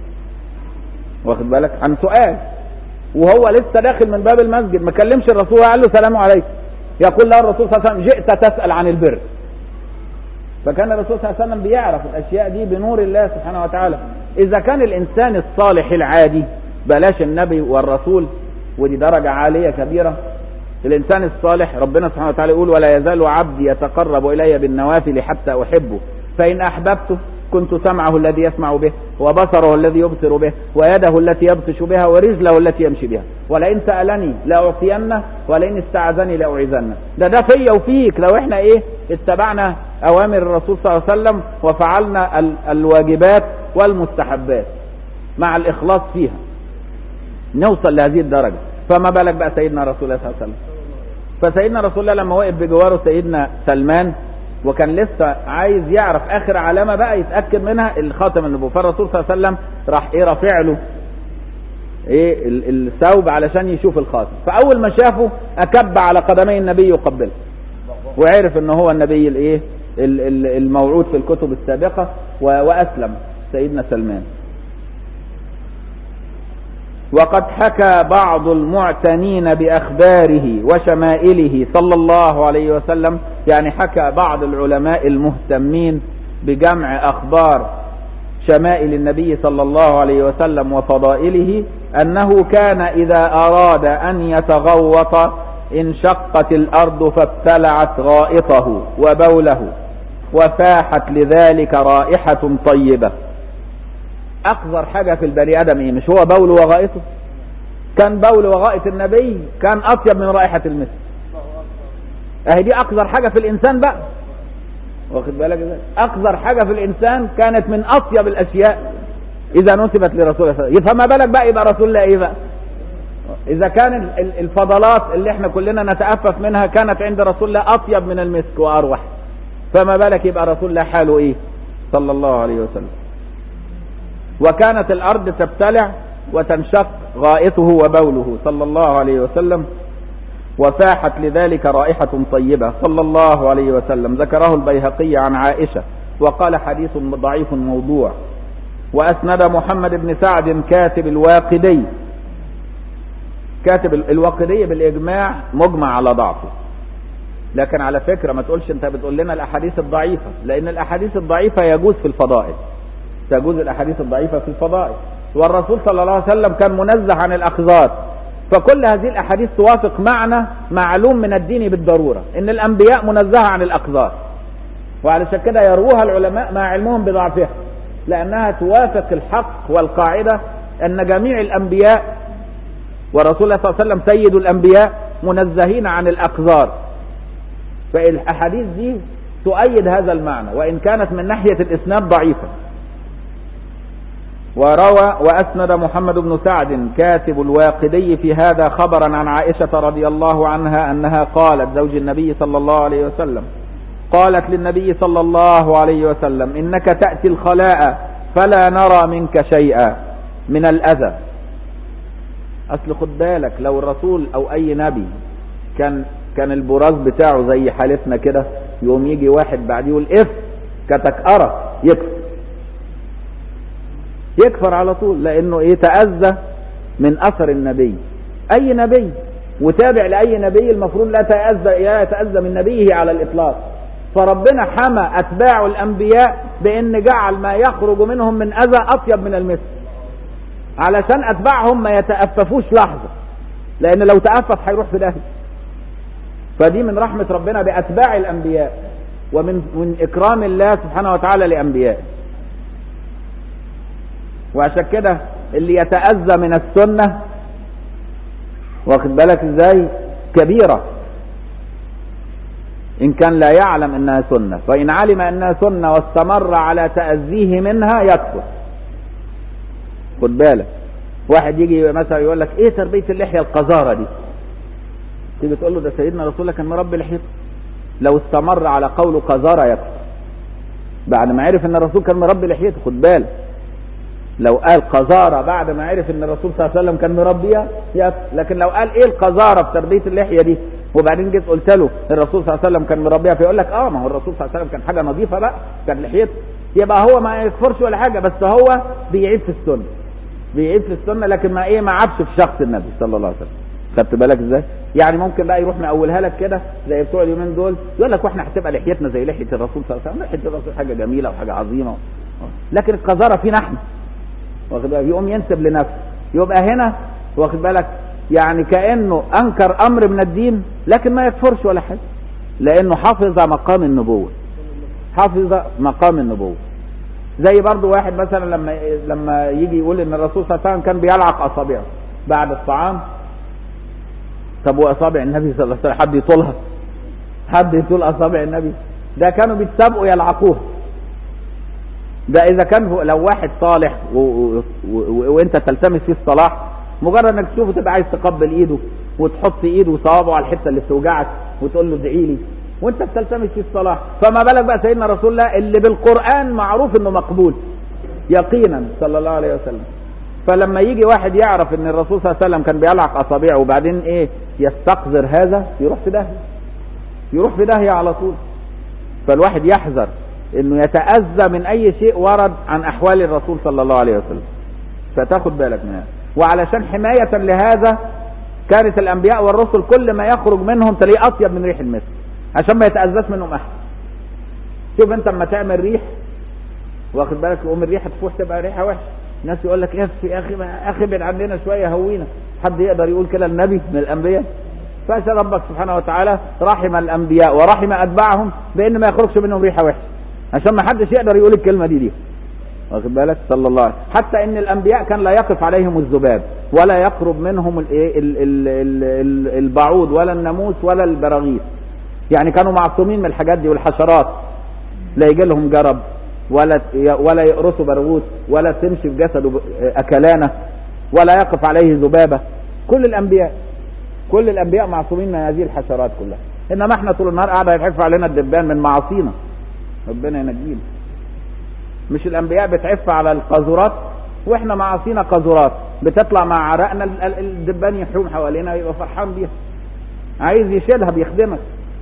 واخد بالك عن سؤال وهو لسه داخل من باب المسجد ما كلمش الرسول قال له سلام عليكم يقول له الرسول صلى الله عليه وسلم جئت تسأل عن البر فكان الرسول صلى الله عليه وسلم بيعرف الأشياء دي بنور الله سبحانه وتعالى إذا كان الإنسان الصالح العادي بلاش النبي والرسول ودي درجة عالية كبيرة الإنسان الصالح ربنا سبحانه وتعالى يقول ولا يزال عبدي يتقرب إلي بالنوافل حتى أحبه فإن أحببته كنت سمعه الذي يسمع به وبصره الذي يبصر به ويده التي يبطش بها ورجله التي يمشي بها ولئن سألني لأعطينه ولئن استعاذني لأعيذنه ده ده فيا وفيك لو احنا ايه اتبعنا أوامر الرسول صلى الله عليه وسلم وفعلنا ال الواجبات والمستحبات مع الإخلاص فيها نوصل لهذه الدرجة فما بالك بقى سيدنا رسول الله صلى الله عليه وسلم فسيدنا رسول الله لما وقف بجواره سيدنا سلمان وكان لسه عايز يعرف اخر علامه بقى يتاكد منها الخاتم النبوه فالرسول صلى الله عليه وسلم راح ايه رافع له ايه ال- الثوب علشان يشوف الخاتم فاول ما شافه اكب على قدمي النبي يقبله وعرف ان هو النبي الايه ال- ال- الموعود في الكتب السابقه و- واسلم سيدنا سلمان وقد حكى بعض المعتنين باخباره وشمائله صلى الله عليه وسلم يعني حكى بعض العلماء المهتمين بجمع اخبار شمائل النبي صلى الله عليه وسلم وفضائله انه كان اذا اراد ان يتغوط انشقت الارض فابتلعت غائطه وبوله وفاحت لذلك رائحه طيبه اقذر حاجه في البني ادم ايه مش هو بول وغائطه كان بول وغائط النبي كان اطيب من رائحه المسك اهي دي اقذر حاجه في الانسان بقى واخد بالك ازاي اقذر حاجه في الانسان كانت من اطيب الاشياء اذا نسبت لرسول الله صلى الله عليه وسلم فما بالك بقى يبقى رسول الله ايه بقى اذا كان ال- ال- الفضلات اللي احنا كلنا نتأفف منها كانت عند رسول الله اطيب من المسك واروح فما بالك يبقى رسول الله حاله ايه صلى الله عليه وسلم وكانت الارض تبتلع وتنشق غائطه وبوله صلى الله عليه وسلم وفاحت لذلك رائحة طيبة صلى الله عليه وسلم ذكره البيهقي عن عائشة وقال حديث ضعيف موضوع وأسند محمد بن سعد كاتب الواقدي كاتب الواقدي بالإجماع مجمع على ضعفه لكن على فكرة ما تقولش انت بتقول لنا الأحاديث الضعيفة لأن الأحاديث الضعيفة يجوز في الفضائل تجوز الأحاديث الضعيفة في الفضائل والرسول صلى الله عليه وسلم كان منزه عن الأخذات فكل هذه الأحاديث توافق معنى معلوم من الدين بالضرورة إن الأنبياء منزهة عن الأخذات وعلشان كده يروها العلماء مع علمهم بضعفها لأنها توافق الحق والقاعدة أن جميع الأنبياء ورسول الله صلى الله عليه وسلم سيد الأنبياء منزهين عن الأقذار فالأحاديث دي تؤيد هذا المعنى وإن كانت من ناحية الإسناد ضعيفة وروى وأسند محمد بن سعد كاتب الواقدي في هذا خبرا عن عائشة رضي الله عنها أنها قالت زوج النبي صلى الله عليه وسلم قالت للنبي صلى الله عليه وسلم إنك تأتي الخلاء فلا نرى منك شيئا من الأذى أصل خد بالك لو الرسول أو أي نبي كان كان البراز بتاعه زي حالتنا كده يقوم يجي واحد بعديه يقول اف كتكأرة يكفر يكفر على طول لانه ايه تأذى من اثر النبي اي نبي وتابع لاي نبي المفروض لا يتأذى لا يتأذى من نبيه على الاطلاق فربنا حمى اتباع الانبياء بان جعل ما يخرج منهم من اذى اطيب من المسك علشان اتباعهم ما يتأففوش لحظة لان لو تأفف هيروح في داهية فدي من رحمة ربنا باتباع الانبياء ومن من اكرام الله سبحانه وتعالى لانبيائه وعشان كده اللي يتأذى من السنة واخد بالك ازاي كبيرة ان كان لا يعلم انها سنة فان علم انها سنة واستمر على تأذيه منها يكفر خد بالك واحد يجي مثلا يقول لك ايه تربية اللحية القذارة دي تيجي تقول له ده سيدنا رسول الله كان مربي لحيته لو استمر على قوله قذارة يكفر بعد ما عرف ان الرسول كان مربي لحيته خد بالك لو قال قذارة بعد ما عرف ان الرسول صلى الله عليه وسلم كان مربيها يكفر لكن لو قال ايه القذارة في تربية اللحية دي وبعدين جيت قلت له الرسول صلى الله عليه وسلم كان مربيها فيقول لك اه ما هو الرسول صلى الله عليه وسلم كان حاجة نظيفة بقى كان لحيته يبقى هو ما يكفرش ولا حاجة بس هو بيعيب في السنة بيعيب في السنة لكن ما ايه ما عابش في شخص النبي صلى الله عليه وسلم خدت بالك ازاي؟ يعني ممكن بقى يروح مقولها لك كده زي بتوع اليومين دول يقول لك واحنا هتبقى لحيتنا زي لحيه الرسول صلى الله عليه وسلم، لحيه الرسول حاجه جميله وحاجه عظيمه لكن القذاره فينا احنا واخد بالك يقوم ينسب لنفسه يبقى هنا واخد بالك يعني كانه انكر امر من الدين لكن ما يكفرش ولا حاجه لانه حافظ مقام النبوه حافظ مقام النبوه زي برضو واحد مثلا لما لما يجي يقول ان الرسول صلى الله عليه وسلم كان بيلعق اصابعه بعد الطعام طب واصابع النبي صلى الله عليه وسلم حد يطولها حد يطول اصابع النبي ده كانوا بيتسابقوا يلعقوها ده اذا كان لو واحد صالح و... و... و... وانت تلتمس فيه الصلاح مجرد انك تشوفه تبقى عايز تقبل ايده وتحط ايده وصوابعه على الحته اللي بتوجعك وتقول له ادعي لي وانت بتلتمس فيه الصلاح فما بالك بقى سيدنا رسول الله اللي بالقران معروف انه مقبول يقينا صلى الله عليه وسلم فلما يجي واحد يعرف ان الرسول صلى الله عليه وسلم كان بيلعق اصابعه وبعدين ايه يستقذر هذا يروح في داهيه يروح في داهيه على طول فالواحد يحذر انه يتاذى من اي شيء ورد عن احوال الرسول صلى الله عليه وسلم فتاخد بالك منها وعلشان حمايه لهذا كانت الانبياء والرسل كل ما يخرج منهم تلاقيه اطيب من ريح المسك عشان ما يتاذاش منهم احد شوف انت اما تعمل ريح واخد بالك يقوم الريحه تفوح تبقى ريحه وحشه ناس يقول لك ايه يا اخي يا اخي ابعد عننا شويه هوينا حد يقدر يقول كده النبي من الانبياء فأسأل ربك سبحانه وتعالى رحم الانبياء ورحم اتباعهم بان ما يخرجش منهم ريحه وحشه عشان ما حدش يقدر يقول الكلمه دي دي واخد بالك صلى الله عليه وسلم حتى ان الانبياء كان لا يقف عليهم الذباب ولا يقرب منهم الايه ال- ال- ال- ال- البعوض ولا الناموس ولا البراغيث يعني كانوا معصومين من الحاجات دي والحشرات لا يجي لهم جرب ولا ولا يقرصوا برغوث ولا تمشي في جسده ب- اكلانه ولا يقف عليه ذبابه كل الانبياء كل الانبياء معصومين من هذه الحشرات كلها انما احنا طول النهار قاعده يتحف علينا الدبان من معاصينا ربنا ينجينا مش الانبياء بتعف على القاذورات واحنا معاصينا قاذورات بتطلع مع عرقنا ال- ال- الدبان يحوم حوالينا يبقى فرحان بيها عايز يشيلها بيخدمك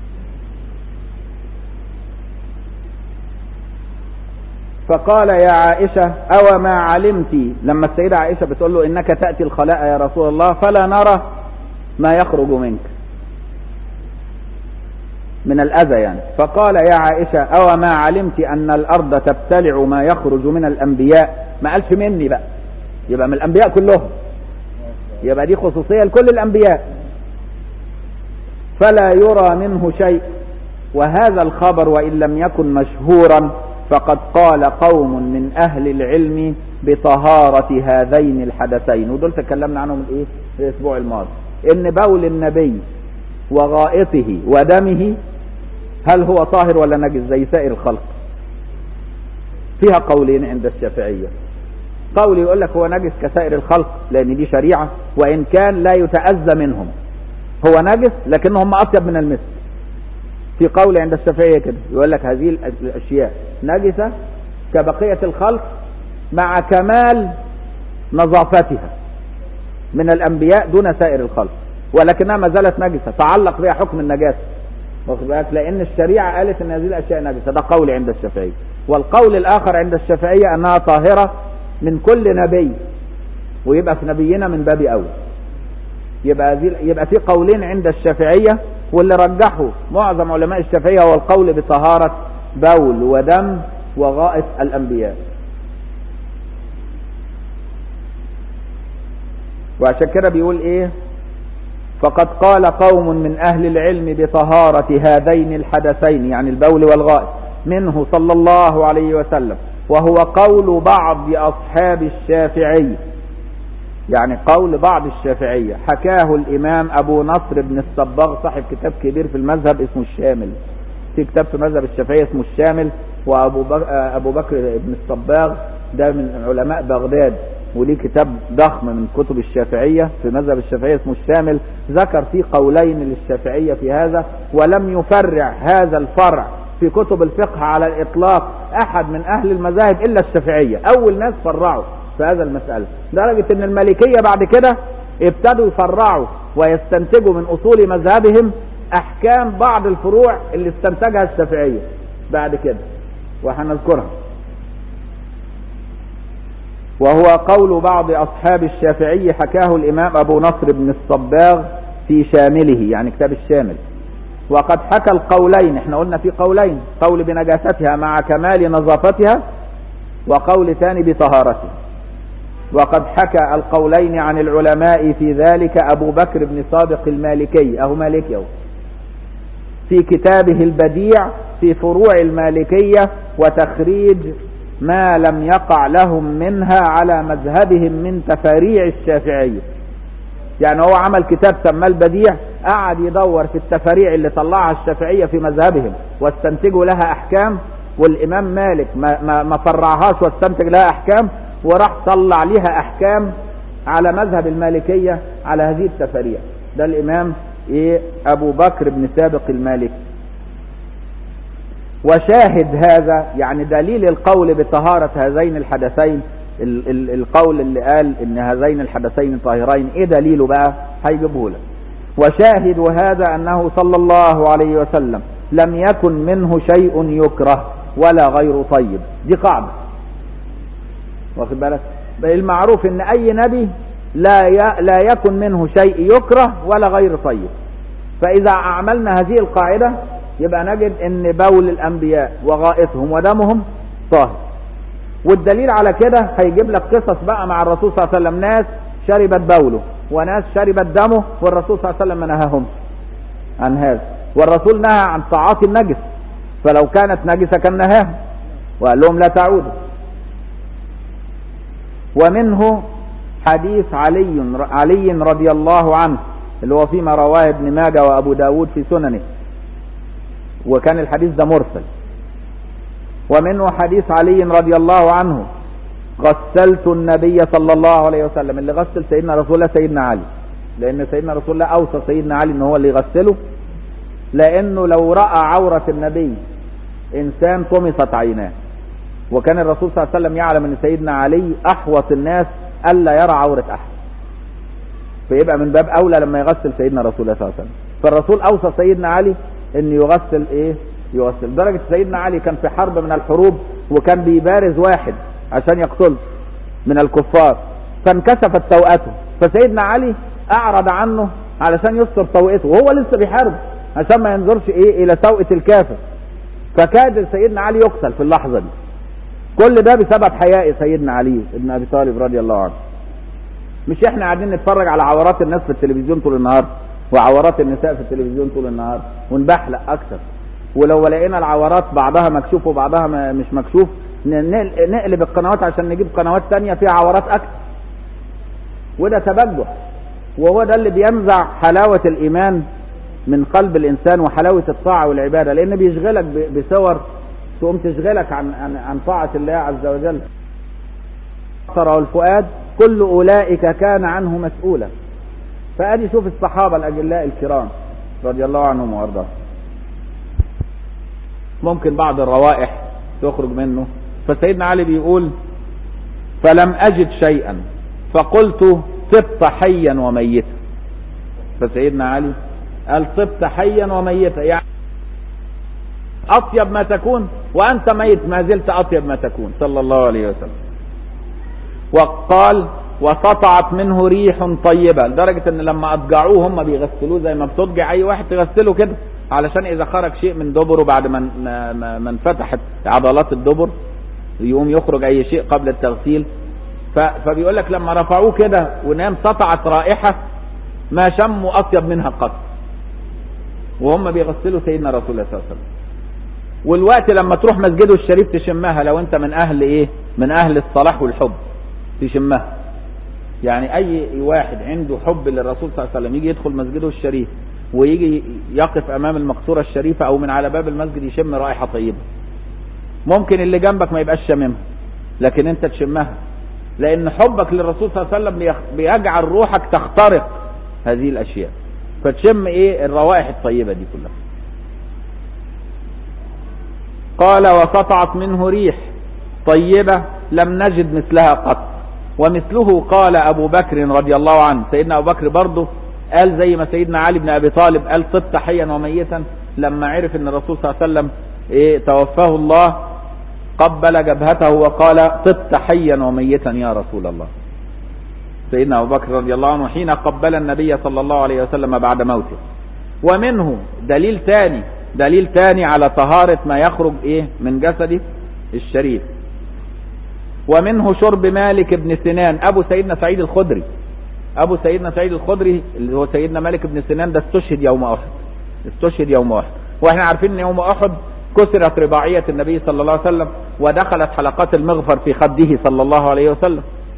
فقال يا عائشة أو ما علمت لما السيدة عائشة بتقول له إنك تأتي الخلاء يا رسول الله فلا نرى ما يخرج منك من الأذى يعني فقال يا عائشة أو ما علمت أن الأرض تبتلع ما يخرج من الأنبياء ما قالش مني بقى يبقى من الأنبياء كلهم يبقى دي خصوصية لكل الأنبياء فلا يرى منه شيء وهذا الخبر وإن لم يكن مشهورا فقد قال قوم من أهل العلم بطهارة هذين الحدثين ودول تكلمنا عنهم الايه الأسبوع الماضي إن بول النبي وغائطه ودمه هل هو طاهر ولا نجس زي سائر الخلق فيها قولين عند الشافعية قول يقول لك هو نجس كسائر الخلق لأن دي شريعة وإن كان لا يتأذى منهم هو نجس لكنهم أطيب من المسك في قول عند الشافعية كده يقول لك هذه الأ- الأشياء نجسة كبقية الخلق مع كمال نظافتها من الأنبياء دون سائر الخلق ولكنها ما زالت نجسة تعلق بها حكم النجاسة واخد بالك لأن الشريعة قالت أن هذه الأشياء نجسة ده قول عند الشافعية والقول الآخر عند الشافعية أنها طاهرة من كل نبي ويبقى في نبينا من باب أول يبقى ذي يبقى في قولين عند الشافعية واللي رجحوا معظم علماء الشافعية هو القول بطهارة بول ودم وغائط الأنبياء وعشان كده بيقول ايه فقد قال قوم من أهل العلم بطهارة هذين الحدثين يعني البول والغائط منه صلى الله عليه وسلم وهو قول بعض أصحاب الشافعي يعني قول بعض الشافعية حكاه الإمام أبو نصر بن الصباغ صاحب كتاب كبير في المذهب اسمه الشامل في كتاب في مذهب الشافعية اسمه الشامل وأبو بك- أبو بكر بن الصباغ ده من علماء بغداد وليه كتاب ضخم من كتب الشافعية في مذهب الشافعية اسمه الشامل ذكر فيه قولين للشافعية في هذا ولم يفرع هذا الفرع في كتب الفقه على الإطلاق أحد من أهل المذاهب إلا الشافعية أول ناس فرعوا في هذا المسألة لدرجة أن المالكية بعد كده ابتدوا يفرعوا ويستنتجوا من أصول مذهبهم أحكام بعض الفروع اللي استنتجها الشافعية بعد كده وهنذكرها وهو قول بعض أصحاب الشافعي حكاه الإمام أبو نصر بن الصباغ في شامله يعني كتاب الشامل وقد حكى القولين احنا قلنا في قولين قول بنجاستها مع كمال نظافتها وقول ثاني بطهارتها وقد حكى القولين عن العلماء في ذلك أبو بكر بن صادق المالكي أهو مالكي أهو في كتابه البديع في فروع المالكية وتخريج ما لم يقع لهم منها على مذهبهم من تفاريع الشافعية يعني هو عمل كتاب سماه البديع قعد يدور في التفاريع اللي طلعها الشافعية في مذهبهم واستنتجوا لها أحكام والإمام مالك ما, ما, ما فرعهاش واستنتج لها أحكام وراح طلع لها أحكام على مذهب المالكية على هذه التفاريع ده الإمام إيه أبو بكر بن سابق المالكي وشاهد هذا يعني دليل القول بطهارة هذين الحدثين ال ال القول اللي قال ان هذين الحدثين طاهرين ايه دليله بقى هيجيبه لك وشاهد هذا انه صلى الله عليه وسلم لم يكن منه شيء يكره ولا غير طيب دي قاعدة واخد بالك المعروف ان اي نبي لا ي... لا يكن منه شيء يكره ولا غير طيب فاذا اعملنا هذه القاعدة يبقى نجد ان بول الانبياء وغائطهم ودمهم طاهر والدليل على كده هيجيب لك قصص بقى مع الرسول صلى الله عليه وسلم ناس شربت بوله وناس شربت دمه والرسول صلى الله عليه وسلم ما نهاهمش عن هذا والرسول نهى عن تعاطي النجس فلو كانت نجسة كان نهاهم وقال لهم لا تعودوا ومنه حديث علي علي رضي الله عنه اللي هو فيما رواه ابن ماجه وابو داود في سننه وكان الحديث ده مرسل ومنه حديث علي رضي الله عنه غسلت النبي صلى الله عليه وسلم اللي غسل سيدنا رسول الله سيدنا علي لان سيدنا رسول الله اوصى سيدنا علي ان هو اللي يغسله لانه لو راى عوره النبي انسان طمست عيناه وكان الرسول صلى الله عليه وسلم يعلم ان سيدنا علي احوط الناس الا يرى عوره احد فيبقى من باب اولى لما يغسل سيدنا رسول الله صلى الله عليه وسلم فالرسول اوصى سيدنا علي ان يغسل ايه يغسل لدرجه سيدنا علي كان في حرب من الحروب وكان بيبارز واحد عشان يقتله من الكفار فانكسفت توأته فسيدنا علي اعرض عنه علشان يستر توأته وهو لسه بيحارب عشان ما ينظرش ايه الى توأة الكافر فكاد سيدنا علي يقتل في اللحظه دي كل ده بسبب حياء سيدنا علي بن ابي طالب رضي الله عنه مش احنا قاعدين نتفرج على عورات الناس في التلفزيون طول النهار وعورات النساء في التلفزيون طول النهار ونبحلق اكتر ولو لقينا العورات بعضها مكشوف وبعضها م- مش مكشوف ن- نقلب القنوات عشان نجيب قنوات تانية فيها عورات اكتر وده تبجح وهو ده اللي بينزع حلاوة الإيمان من قلب الإنسان وحلاوة الطاعة والعبادة لأن بيشغلك ب- بصور تقوم تشغلك عن عن, عن طاعة الله عز وجل البصر والفؤاد كل أولئك كان عنه مسؤولا فأدي شوف الصحابة الأجلاء الكرام رضي الله عنهم وأرضاهم ممكن بعض الروائح تخرج منه فسيدنا علي بيقول فلم أجد شيئا فقلت طبت حيا وميتا فسيدنا علي قال طبت حيا وميتا يعني أطيب ما تكون وأنت ميت ما زلت أطيب ما تكون صلى الله عليه وسلم وقال وسطعت منه ريح طيبة لدرجة ان لما اضجعوه هم بيغسلوه زي ما بتضجع اي واحد تغسله كده علشان اذا خرج شيء من دبره بعد ما ما- ما ما انفتحت عضلات الدبر يقوم يخرج اي شيء قبل التغسيل ف- فبيقول لك لما رفعوه كده ونام سطعت رائحة ما شموا اطيب منها قط وهم بيغسلوا سيدنا رسول الله صلى الله عليه وسلم والوقت لما تروح مسجده الشريف تشمها لو انت من اهل ايه من اهل الصلاح والحب تشمها يعني اي واحد عنده حب للرسول صلى الله عليه وسلم يجي يدخل مسجده الشريف ويجي يقف امام المقصوره الشريفه او من على باب المسجد يشم رائحه طيبه ممكن اللي جنبك ما يبقاش شاممها لكن انت تشمها لان حبك للرسول صلى الله عليه وسلم بيخ- بيجعل روحك تخترق هذه الاشياء فتشم ايه الروائح الطيبه دي كلها قال وسطعت منه ريح طيبة لم نجد مثلها قط ومثله قال أبو بكر رضي الله عنه سيدنا أبو بكر برضه قال زي ما سيدنا علي بن أبي طالب قال طبت حيا وميتا لما عرف أن الرسول صلى الله عليه وسلم إيه توفاه الله قبل جبهته وقال طبت حيا وميتا يا رسول الله سيدنا أبو بكر رضي الله عنه حين قبل النبي صلى الله عليه وسلم بعد موته ومنه دليل تاني دليل تاني على طهارة ما يخرج ايه من جسده الشريف ومنه شرب مالك بن سنان ابو سيدنا سعيد الخدري ابو سيدنا سعيد الخدري اللي هو سيدنا مالك بن سنان ده استشهد يوم احد استشهد يوم احد واحنا عارفين ان يوم احد كسرت رباعية النبي صلى الله عليه وسلم ودخلت حلقات المغفر في خده صلى الله عليه وسلم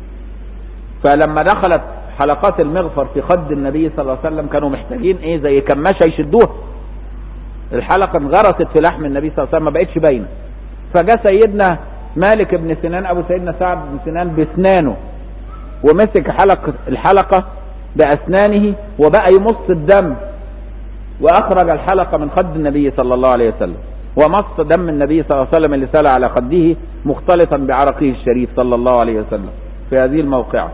فلما دخلت حلقات المغفر في خد النبي صلى الله عليه وسلم كانوا محتاجين ايه زي كماشة يشدوها الحلقة انغرست في لحم النبي صلى الله عليه وسلم ما بقتش باينة فجاء سيدنا مالك بن سنان ابو سيدنا سعد بن سنان باسنانه ومسك حلقة الحلقة باسنانه وبقى يمص الدم واخرج الحلقة من خد النبي صلى الله عليه وسلم ومص دم النبي صلى الله عليه وسلم اللي سال على خده مختلطا بعرقه الشريف صلى الله عليه وسلم في هذه الموقعة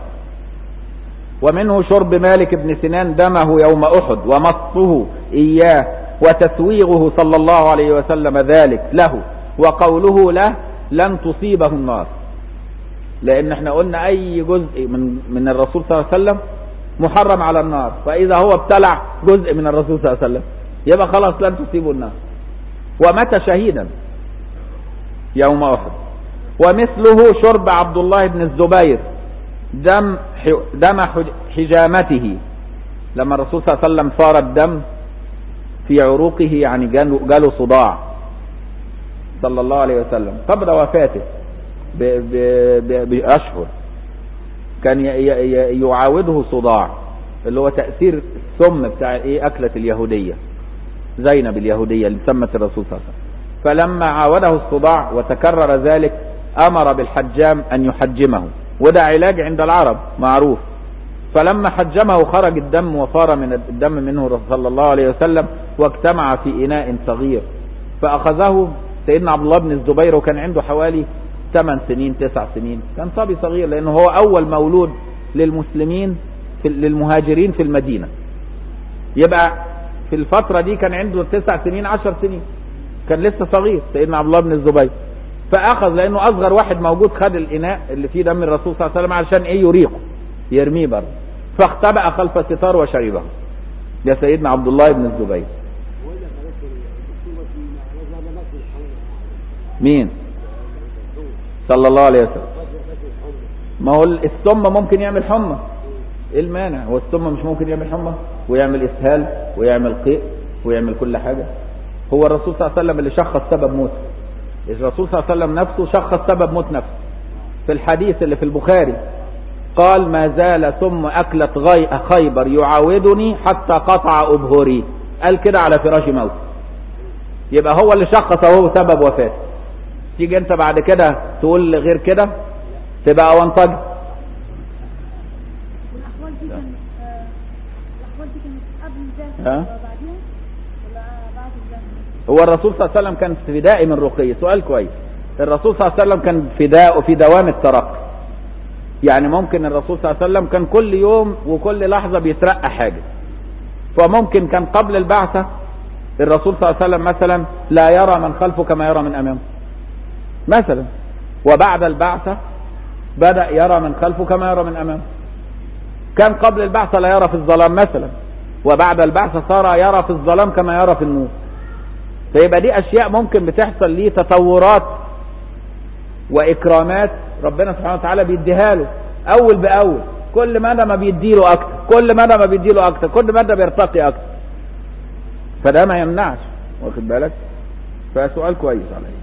ومنه شرب مالك بن سنان دمه يوم احد ومصه اياه وتسويغه صلى الله عليه وسلم ذلك له وقوله له لن تصيبه النار لان احنا قلنا اي جزء من من الرسول صلى الله عليه وسلم محرم على النار فاذا هو ابتلع جزء من الرسول صلى الله عليه وسلم يبقى خلاص لن تصيبه النار ومات شهيدا يوم احد ومثله شرب عبد الله بن الزبير دم دم حجامته لما الرسول صلى الله عليه وسلم صار الدم في عروقه يعني جاله, جاله صداع صلى الله عليه وسلم قبل وفاته ب- ب- ب- بأشهر كان ي- ي- ي- يعاوده صداع اللي هو تأثير السم بتاع ايه أكلة اليهودية زينب اليهودية اللي سمت الرسول صلى الله عليه وسلم فلما عاوده الصداع وتكرر ذلك أمر بالحجام أن يحجمه وده علاج عند العرب معروف فلما حجمه خرج الدم وفار من الدم منه صلى الله عليه وسلم واجتمع في إناء صغير فأخذه سيدنا عبد الله بن الزبير وكان عنده حوالي 8 سنين 9 سنين كان صبي صغير لأنه هو أول مولود للمسلمين في للمهاجرين في المدينة يبقى في الفترة دي كان عنده 9 سنين 10 سنين كان لسه صغير سيدنا عبد الله بن الزبير فأخذ لأنه أصغر واحد موجود خد الإناء اللي فيه دم الرسول صلى الله عليه وسلم علشان إيه يريقه يرميه بره فاختبأ خلف ستار وشربه ده سيدنا عبد الله بن الزبير مين صلى الله عليه وسلم ما هو السم ممكن يعمل حمى ايه المانع هو السم مش ممكن يعمل حمى ويعمل اسهال ويعمل قيء ويعمل كل حاجه هو الرسول صلى الله عليه وسلم اللي شخص سبب موته الرسول صلى الله عليه وسلم نفسه شخص سبب موت نفسه في الحديث اللي في البخاري قال ما زال ثم أكلة غي خيبر يعاودني حتى قطع أبهري قال كده على فراش موت يبقى هو اللي شخص وهو سبب وفاته تيجي انت بعد كده تقول غير كده تبقى وانطج والأحوال دي كان آه، الأحوال دي كانت قبل الجهل ها؟ ولا بعدين ولا بعد الجهل؟ هو الرسول صلى الله عليه وسلم كان في دائم الرقي سؤال كويس الرسول صلى الله عليه وسلم كان في داء في دوام الترقي يعني ممكن الرسول صلى الله عليه وسلم كان كل يوم وكل لحظة بيترقى حاجة فممكن كان قبل البعثة الرسول صلى الله عليه وسلم مثلا لا يرى من خلفه كما يرى من أمامه مثلا وبعد البعثة بدأ يرى من خلفه كما يرى من أمامه كان قبل البعثة لا يرى في الظلام مثلا وبعد البعثة صار يرى في الظلام كما يرى في النور فيبقى دي أشياء ممكن بتحصل ليه تطورات وإكرامات ربنا سبحانه وتعالى بيديها له أول بأول كل مدى ما بيديله أكتر كل مدى ما بيديله أكتر كل مدى بيرتقي أكتر فده ما يمنعش واخد بالك فسؤال كويس عليه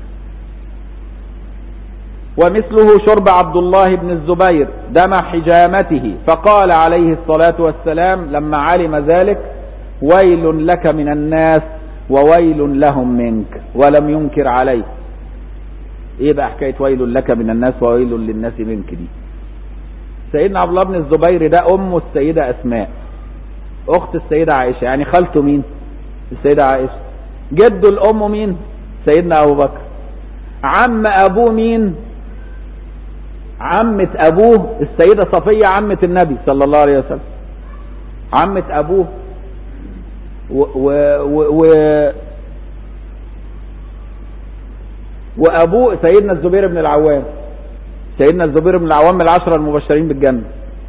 ومثله شرب عبد الله بن الزبير دم حجامته فقال عليه الصلاة والسلام لما علم ذلك ويل لك من الناس وويل لهم منك ولم ينكر عليه ايه بقى حكاية ويل لك من الناس وويل للناس منك دي سيدنا عبد الله بن الزبير ده امه السيدة اسماء اخت السيدة عائشة يعني خالته مين السيدة عائشة جده الام مين سيدنا ابو بكر عم ابوه مين عمة ابوه السيدة صفية عمة النبي صلى الله عليه وسلم عمة ابوه و, و, و, و وابوه سيدنا الزبير بن العوام سيدنا الزبير بن العوام من العشرة المبشرين بالجنة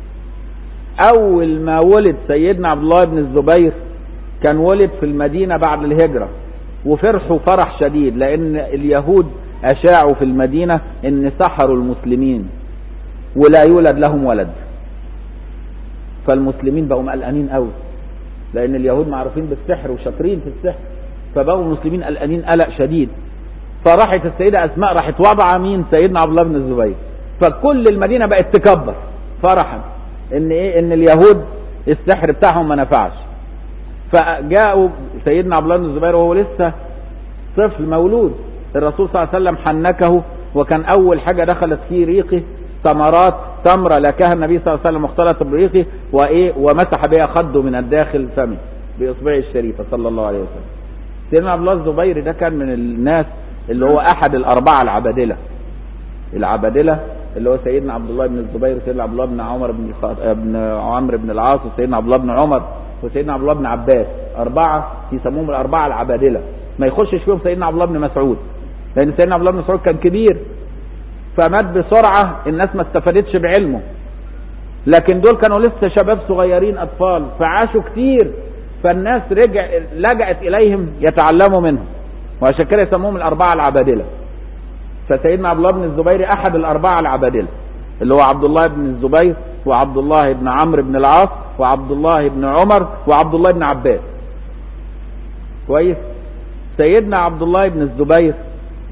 اول ما ولد سيدنا عبد الله بن الزبير كان ولد في المدينة بعد الهجرة وفرحوا فرح شديد لان اليهود اشاعوا في المدينة ان سحروا المسلمين ولا يولد لهم ولد فالمسلمين بقوا قلقانين قوي لان اليهود معروفين بالسحر وشاطرين في السحر فبقوا المسلمين قلقانين قلق شديد فراحت السيدة اسماء راحت وضع مين سيدنا عبد الله بن الزبير فكل المدينة بقت تكبر فرحا ان ايه ان اليهود السحر بتاعهم ما نفعش فجاءوا سيدنا عبد الله بن الزبير وهو لسه طفل مولود الرسول صلى الله عليه وسلم حنكه وكان اول حاجة دخلت في ريقه ثمرات تمرة لكها النبي صلى الله عليه وسلم مختلطة بريقه وايه ومسح بها خده من الداخل فمه باصبعه الشريفة صلى الله عليه وسلم سيدنا عبد الله الزبير ده كان من الناس اللي هو احد الاربعة العبادلة العبادلة اللي هو سيدنا عبد الله بن الزبير وسيدنا عبد الله بن عمر بن خط... بن عمرو بن العاص وسيدنا عبد الله بن عمر وسيدنا عبد الله بن عباس أربعة يسموهم الأربعة العبادلة ما يخشش فيهم سيدنا عبد الله بن مسعود لأن سيدنا عبد الله بن مسعود كان كبير فمات بسرعة الناس ما استفادتش بعلمه لكن دول كانوا لسه شباب صغيرين أطفال فعاشوا كتير فالناس رجع لجأت إليهم يتعلموا منهم وعشان كده يسموهم الأربعة العبادلة فسيدنا عبد الله بن الزبير أحد الأربعة العبادلة اللي هو عبد الله بن الزبير وعبد الله بن عمرو بن العاص وعبد الله بن عمر وعبد الله بن عباس كويس سيدنا عبد الله بن الزبير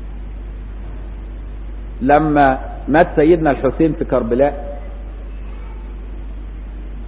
لما مات سيدنا الحسين في كربلاء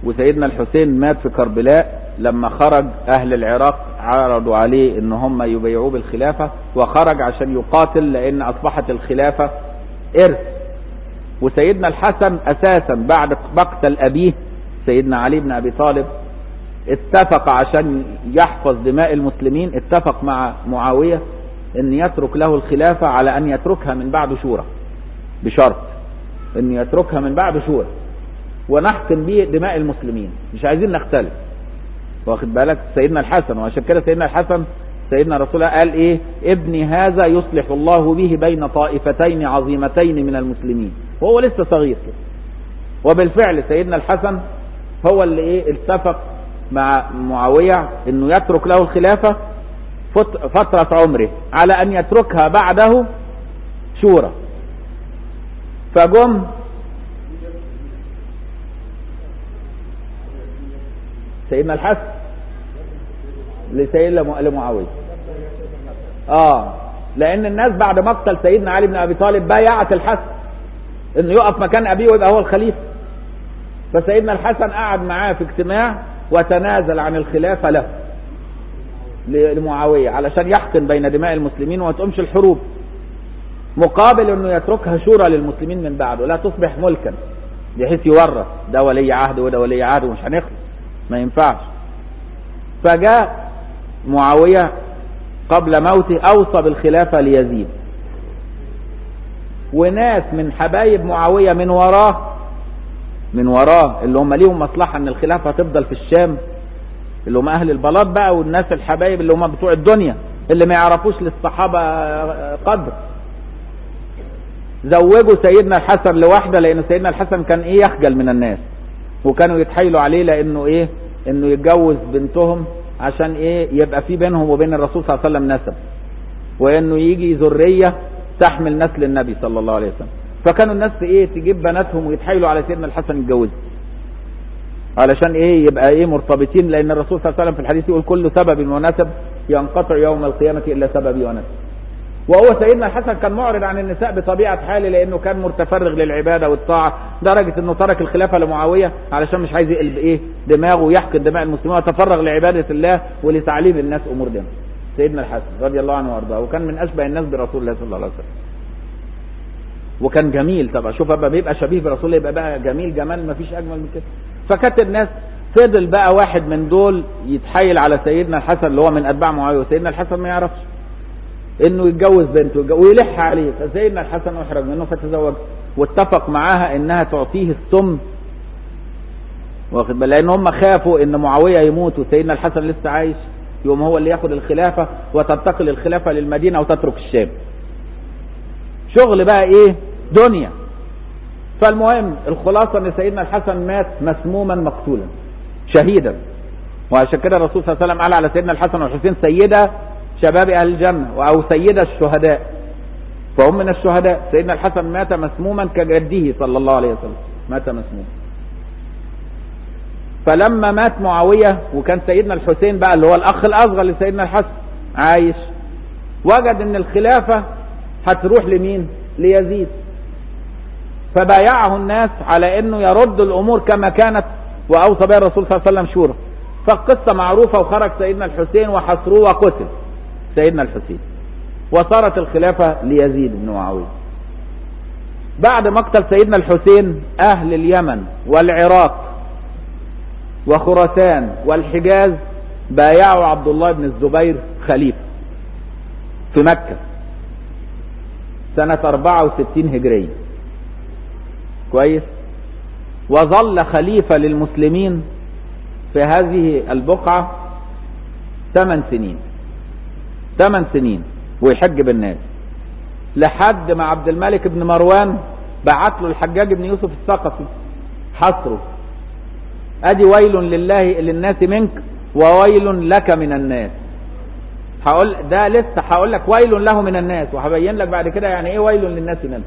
وسيدنا الحسين مات في كربلاء لما خرج اهل العراق عرضوا عليه ان هم يبيعوه بالخلافة وخرج عشان يقاتل لان اصبحت الخلافة ارث وسيدنا الحسن اساسا بعد مقتل ابيه سيدنا علي بن ابي طالب اتفق عشان يحفظ دماء المسلمين اتفق مع معاوية ان يترك له الخلافة على ان يتركها من بعد شورى بشرط ان يتركها من بعد شورى ونحكم به دماء المسلمين مش عايزين نختلف واخد بالك سيدنا الحسن وعشان كده سيدنا الحسن سيدنا رسول الله قال ايه ابني هذا يصلح الله به بين طائفتين عظيمتين من المسلمين وهو لسه صغير كده وبالفعل سيدنا الحسن هو اللي ايه اتفق مع معاوية انه يترك له الخلافة فت- فترة عمره على ان يتركها بعده شورى فجم سيدنا الحسن لسيدنا لمعاوية اه لان الناس بعد مقتل سيدنا علي بن ابي طالب بايعت الحسن انه يقف مكان ابيه ويبقى هو الخليفه فسيدنا الحسن قعد معاه في اجتماع وتنازل عن الخلافه له ل- لمعاويه علشان يحقن بين دماء المسلمين وما تقومش الحروب مقابل انه يتركها شورى للمسلمين من بعده لا تصبح ملكا بحيث يورث ده ولي عهد وده ولي عهد ومش هنخلص ما ينفعش فجاء معاويه قبل موته اوصى بالخلافه ليزيد وناس من حبايب معاويه من وراه من وراه اللي هم ليهم مصلحه ان الخلافه تفضل في الشام اللي هم اهل البلاط بقى والناس الحبايب اللي هم بتوع الدنيا اللي ما يعرفوش للصحابه قدر زوجوا سيدنا الحسن لوحده لان سيدنا الحسن كان ايه يخجل من الناس وكانوا يتحايلوا عليه لانه ايه انه يتجوز بنتهم عشان ايه يبقى في بينهم وبين الرسول صلى الله عليه وسلم نسب وانه يجي ذريه تحمل نسل النبي صلى الله عليه وسلم فكانوا الناس ايه تجيب بناتهم ويتحايلوا على سيدنا الحسن يتجوزوا علشان ايه يبقى ايه مرتبطين لان الرسول صلى الله عليه وسلم في الحديث يقول كل سبب ونسب ينقطع يوم القيامه الا سببي ونسب وهو سيدنا الحسن كان معرض عن النساء بطبيعه حاله لانه كان متفرغ للعباده والطاعه درجه انه ترك الخلافه لمعاويه علشان مش عايز يقلب ايه دماغه ويحقن دماء المسلمين وتفرغ لعباده الله ولتعليم الناس امور دينهم سيدنا الحسن رضي الله عنه وارضاه وكان من اشبه الناس برسول الله صلى الله عليه وسلم وكان جميل طبعا شوف بقى بيبقى شبيه برسول الله يبقى بقى جميل جمال ما فيش اجمل من كده فكانت الناس فضل بقى واحد من دول يتحايل على سيدنا الحسن اللي هو من اتباع معاويه وسيدنا الحسن ما يعرفش انه يتجوز بنته ويتجوز- ويلح عليه فسيدنا الحسن احرج منه فتزوج واتفق معاها انها تعطيه السم واخد بالك لان هم خافوا ان معاويه يموت وسيدنا الحسن لسه عايش يقوم هو اللي ياخد الخلافه وتنتقل الخلافه للمدينه وتترك الشام شغل بقى ايه دنيا فالمهم الخلاصه ان سيدنا الحسن مات مسموما مقتولا شهيدا وعشان كده الرسول صلى الله عليه وسلم قال على سيدنا الحسن والحسين سيدا شباب اهل الجنه او سيدا الشهداء فهم من الشهداء سيدنا الحسن مات مسموما كجده صلى الله عليه وسلم مات مسموما فلما مات معاويه وكان سيدنا الحسين بقى اللي هو الاخ الاصغر لسيدنا الحسن عايش وجد ان الخلافه هتروح لمين؟ ليزيد فبايعه الناس على انه يرد الامور كما كانت واوصى بها الرسول صلى الله عليه وسلم شورى فالقصه معروفه وخرج سيدنا الحسين وحصروه وقتل سيدنا الحسين وصارت الخلافه ليزيد بن معاويه بعد مقتل سيدنا الحسين اهل اليمن والعراق وخراسان والحجاز بايعوا عبد الله بن الزبير خليفه في مكه سنة 64 هجرية كويس وظل خليفة للمسلمين في هذه البقعة ثمان سنين ثمان سنين ويحج بالناس لحد ما عبد الملك بن مروان بعت له الحجاج بن يوسف الثقفي حصره ادي ويل لله للناس منك وويل لك من الناس هقول ده لسه هقول لك ويل له من الناس وهبين لك بعد كده يعني ايه ويل للناس منه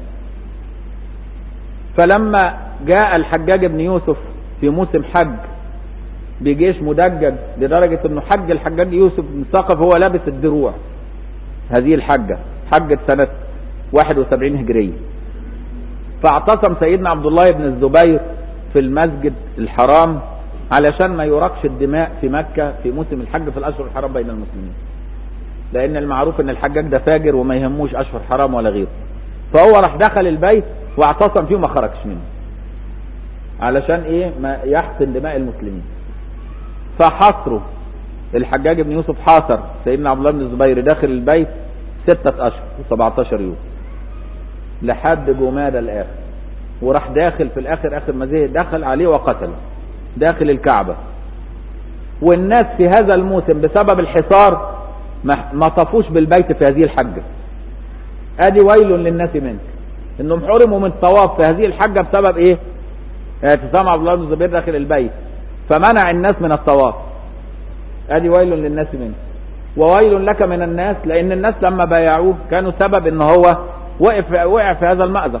فلما جاء الحجاج بن يوسف في موسم حج بجيش مدجج لدرجة انه حج الحجاج يوسف بن ثقف هو لابس الدروع هذه الحجة حجة سنة 71 هجرية فاعتصم سيدنا عبد الله بن الزبير في المسجد الحرام علشان ما يراقش الدماء في مكة في موسم الحج في الأشهر الحرام بين المسلمين لأن المعروف أن الحجاج ده فاجر وما يهموش أشهر حرام ولا غيره فهو راح دخل البيت واعتصم فيه وما خرجش منه علشان ايه ما يحسن دماء المسلمين فحصره الحجاج بن يوسف حاصر سيدنا عبد الله بن الزبير داخل البيت ستة أشهر و17 يوم لحد جماد الآخر وراح داخل في الآخر آخر ما زهق دخل عليه وقتله داخل الكعبة والناس في هذا الموسم بسبب الحصار ما ما طافوش بالبيت في هذه الحجة ادي ويل للناس منك انهم حرموا من الطواف في هذه الحجة بسبب ايه اعتصام عبد الله بن الزبير داخل البيت فمنع الناس من الطواف ادي ويل للناس منك وويل لك من الناس لان الناس لما بايعوه كانوا سبب ان هو وقف وقع في هذا المأزق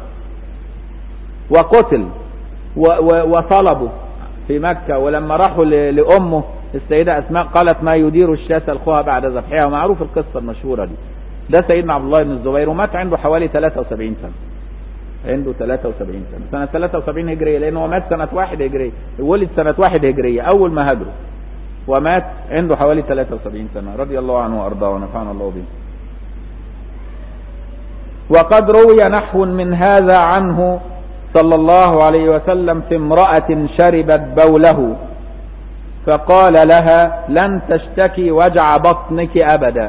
وقتل و و وصلبوا في مكة ولما راحوا ل- لأمه السيدة أسماء قالت ما يدير الشاة الخوها بعد ذبحها ومعروف القصة المشهورة دي ده سيدنا عبد الله بن الزبير ومات عنده حوالي 73 سنة عنده 73 سنة سنة 73 هجرية لأنه هو مات سنة واحد هجرية ولد سنة واحد هجرية أول ما هاجروا ومات عنده حوالي 73 سنة رضي الله عنه وأرضاه ونفعنا الله به وقد روي نحو من هذا عنه صلى الله عليه وسلم في امرأة شربت بوله فقال لها لن تشتكي وجع بطنك أبدا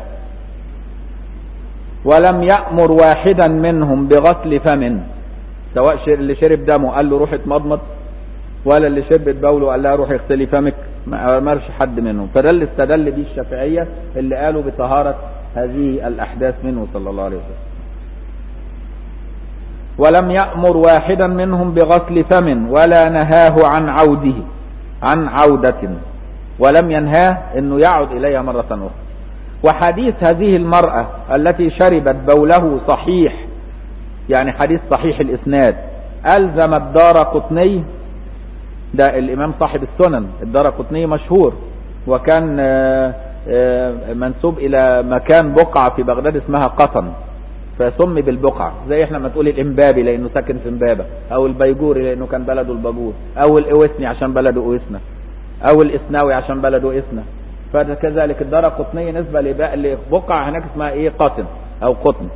ولم يأمر واحدا منهم بغسل فم سواء ش- اللي شرب دمه قال له روح اتمضمض ولا اللي شربت بوله قال لها روح اغسلي فمك ما امرش حد منهم فده اللي استدل بيه الشافعيه اللي قالوا بطهاره هذه الاحداث منه صلى الله عليه وسلم ولم يأمر واحدا منهم بغسل فم ولا نهاه عن عوده عن عودة ولم ينهاه انه يعود اليها مرة اخرى وحديث هذه المرأة التي شربت بوله صحيح يعني حديث صحيح الاسناد الزم الدار قطني ده الامام صاحب السنن الدار قطني مشهور وكان آه، آه، منسوب الى مكان بقعة في بغداد اسمها قطن فسمي بالبقعة زي احنا ما تقول الامبابي لانه ساكن في امبابة او البيجوري لانه كان بلده الباجور او الاوسني عشان بلده اوسنا او الاسناوي عشان بلده اسنا فكذلك الدار قطنية نسبة لبقى- لبقعة هناك اسمها ايه قطن او قطن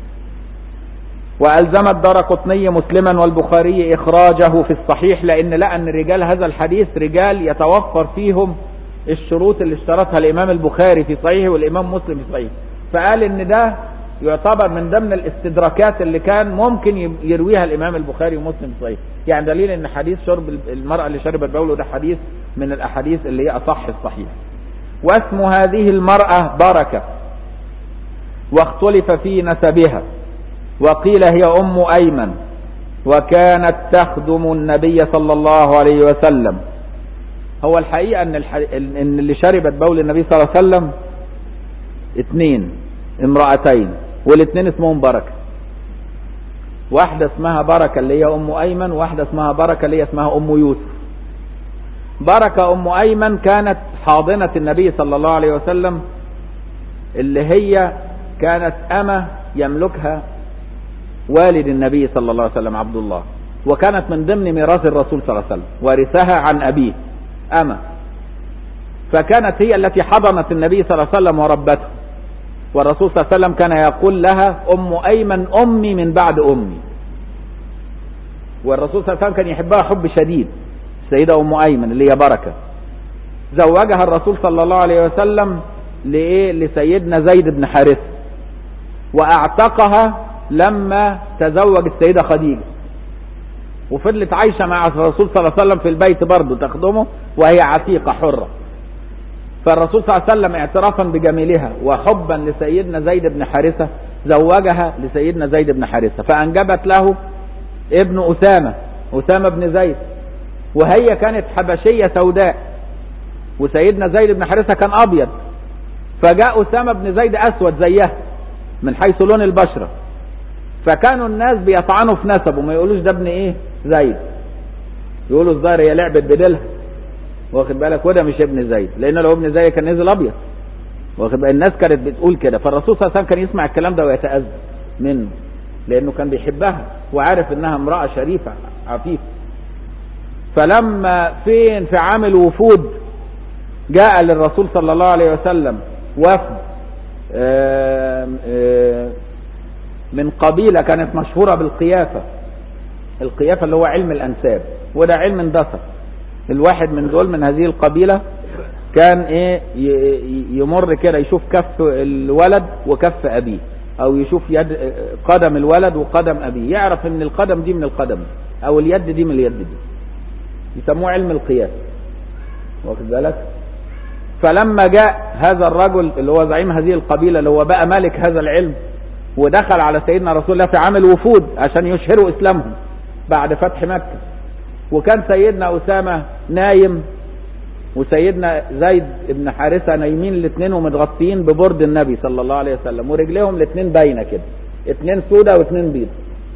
وألزم الدار قطني مسلما والبخاري إخراجه في الصحيح لأن لقى أن رجال هذا الحديث رجال يتوفر فيهم الشروط اللي اشترطها الإمام البخاري في صحيحه والإمام مسلم في صحيحه فقال أن ده يعتبر من ضمن الاستدراكات اللي كان ممكن يب- يرويها الإمام البخاري ومسلم في صحيح يعني دليل أن حديث شرب المرأة اللي شربت بوله ده حديث من الأحاديث اللي هي أصح الصحيح واسم هذه المرأة بركة واختلف في نسبها وقيل هي أم أيمن وكانت تخدم النبي صلى الله عليه وسلم هو الحقيقة أن, الح... إن اللي شربت بول النبي صلى الله عليه وسلم اثنين امرأتين والاثنين اسمهم بركة واحدة اسمها بركة اللي هي أم أيمن وواحدة اسمها بركة اللي هي اسمها أم يوسف بركة أم أيمن كانت حاضنة النبي صلى الله عليه وسلم اللي هي كانت أمة يملكها والد النبي صلى الله عليه وسلم عبد الله وكانت من ضمن ميراث الرسول صلى الله عليه وسلم ورثها عن أبيه أمة فكانت هي التي حضنت النبي صلى الله عليه وسلم وربته والرسول صلى الله عليه وسلم كان يقول لها أم أيمن أمي من بعد أمي والرسول صلى الله عليه وسلم كان يحبها حب شديد السيدة أم أيمن اللي هي بركة زوجها الرسول صلى الله عليه وسلم لإيه لسيدنا زيد بن حارثة واعتقها لما تزوج السيدة خديجة وفضلت عايشة مع الرسول صلى الله عليه وسلم في البيت برضه تخدمه وهي عتيقة حرة فالرسول صلى الله عليه وسلم اعترافا بجميلها وحبا لسيدنا زيد بن حارثة زوجها لسيدنا زيد بن حارثة فأنجبت له ابن أسامة أسامة بن زيد وهي كانت حبشية سوداء وسيدنا زيد بن حارثة كان أبيض فجاء أسامة بن زيد أسود زيها من حيث لون البشرة فكانوا الناس بيطعنوا في نسبه ما يقولوش ده ابن ايه زيد يقولوا الظاهر هي لعبت بديلها واخد بالك وده مش ابن زيد لان لو ابن زيد كان نزل ابيض واخد بالك الناس كانت بتقول كده فالرسول صلى الله عليه وسلم كان يسمع الكلام ده ويتأذى منه لانه كان بيحبها وعارف انها امرأة شريفة عفيفة فلما فين في عام الوفود جاء للرسول صلى الله عليه وسلم وفد آم، آم، من قبيلة كانت مشهورة بالقيافة القيافة اللي هو علم الأنساب وده علم اندثر الواحد من دول من هذه القبيلة كان ايه ي- ي- يمر كده يشوف كف الولد وكف أبيه أو يشوف يد قدم الولد وقدم أبيه يعرف إن القدم دي من القدم دي أو اليد دي من اليد دي يسموه علم القياس واخد بالك فلما جاء هذا الرجل اللي هو زعيم هذه القبيلة اللي هو بقى ملك هذا العلم ودخل على سيدنا رسول الله في عام الوفود عشان يشهروا إسلامهم بعد فتح مكة وكان سيدنا أسامة نايم وسيدنا زيد بن حارثة نايمين الاثنين ومتغطيين ببرد النبي صلى الله عليه وسلم ورجليهم الاثنين باينة كده اثنين سودة واثنين بيض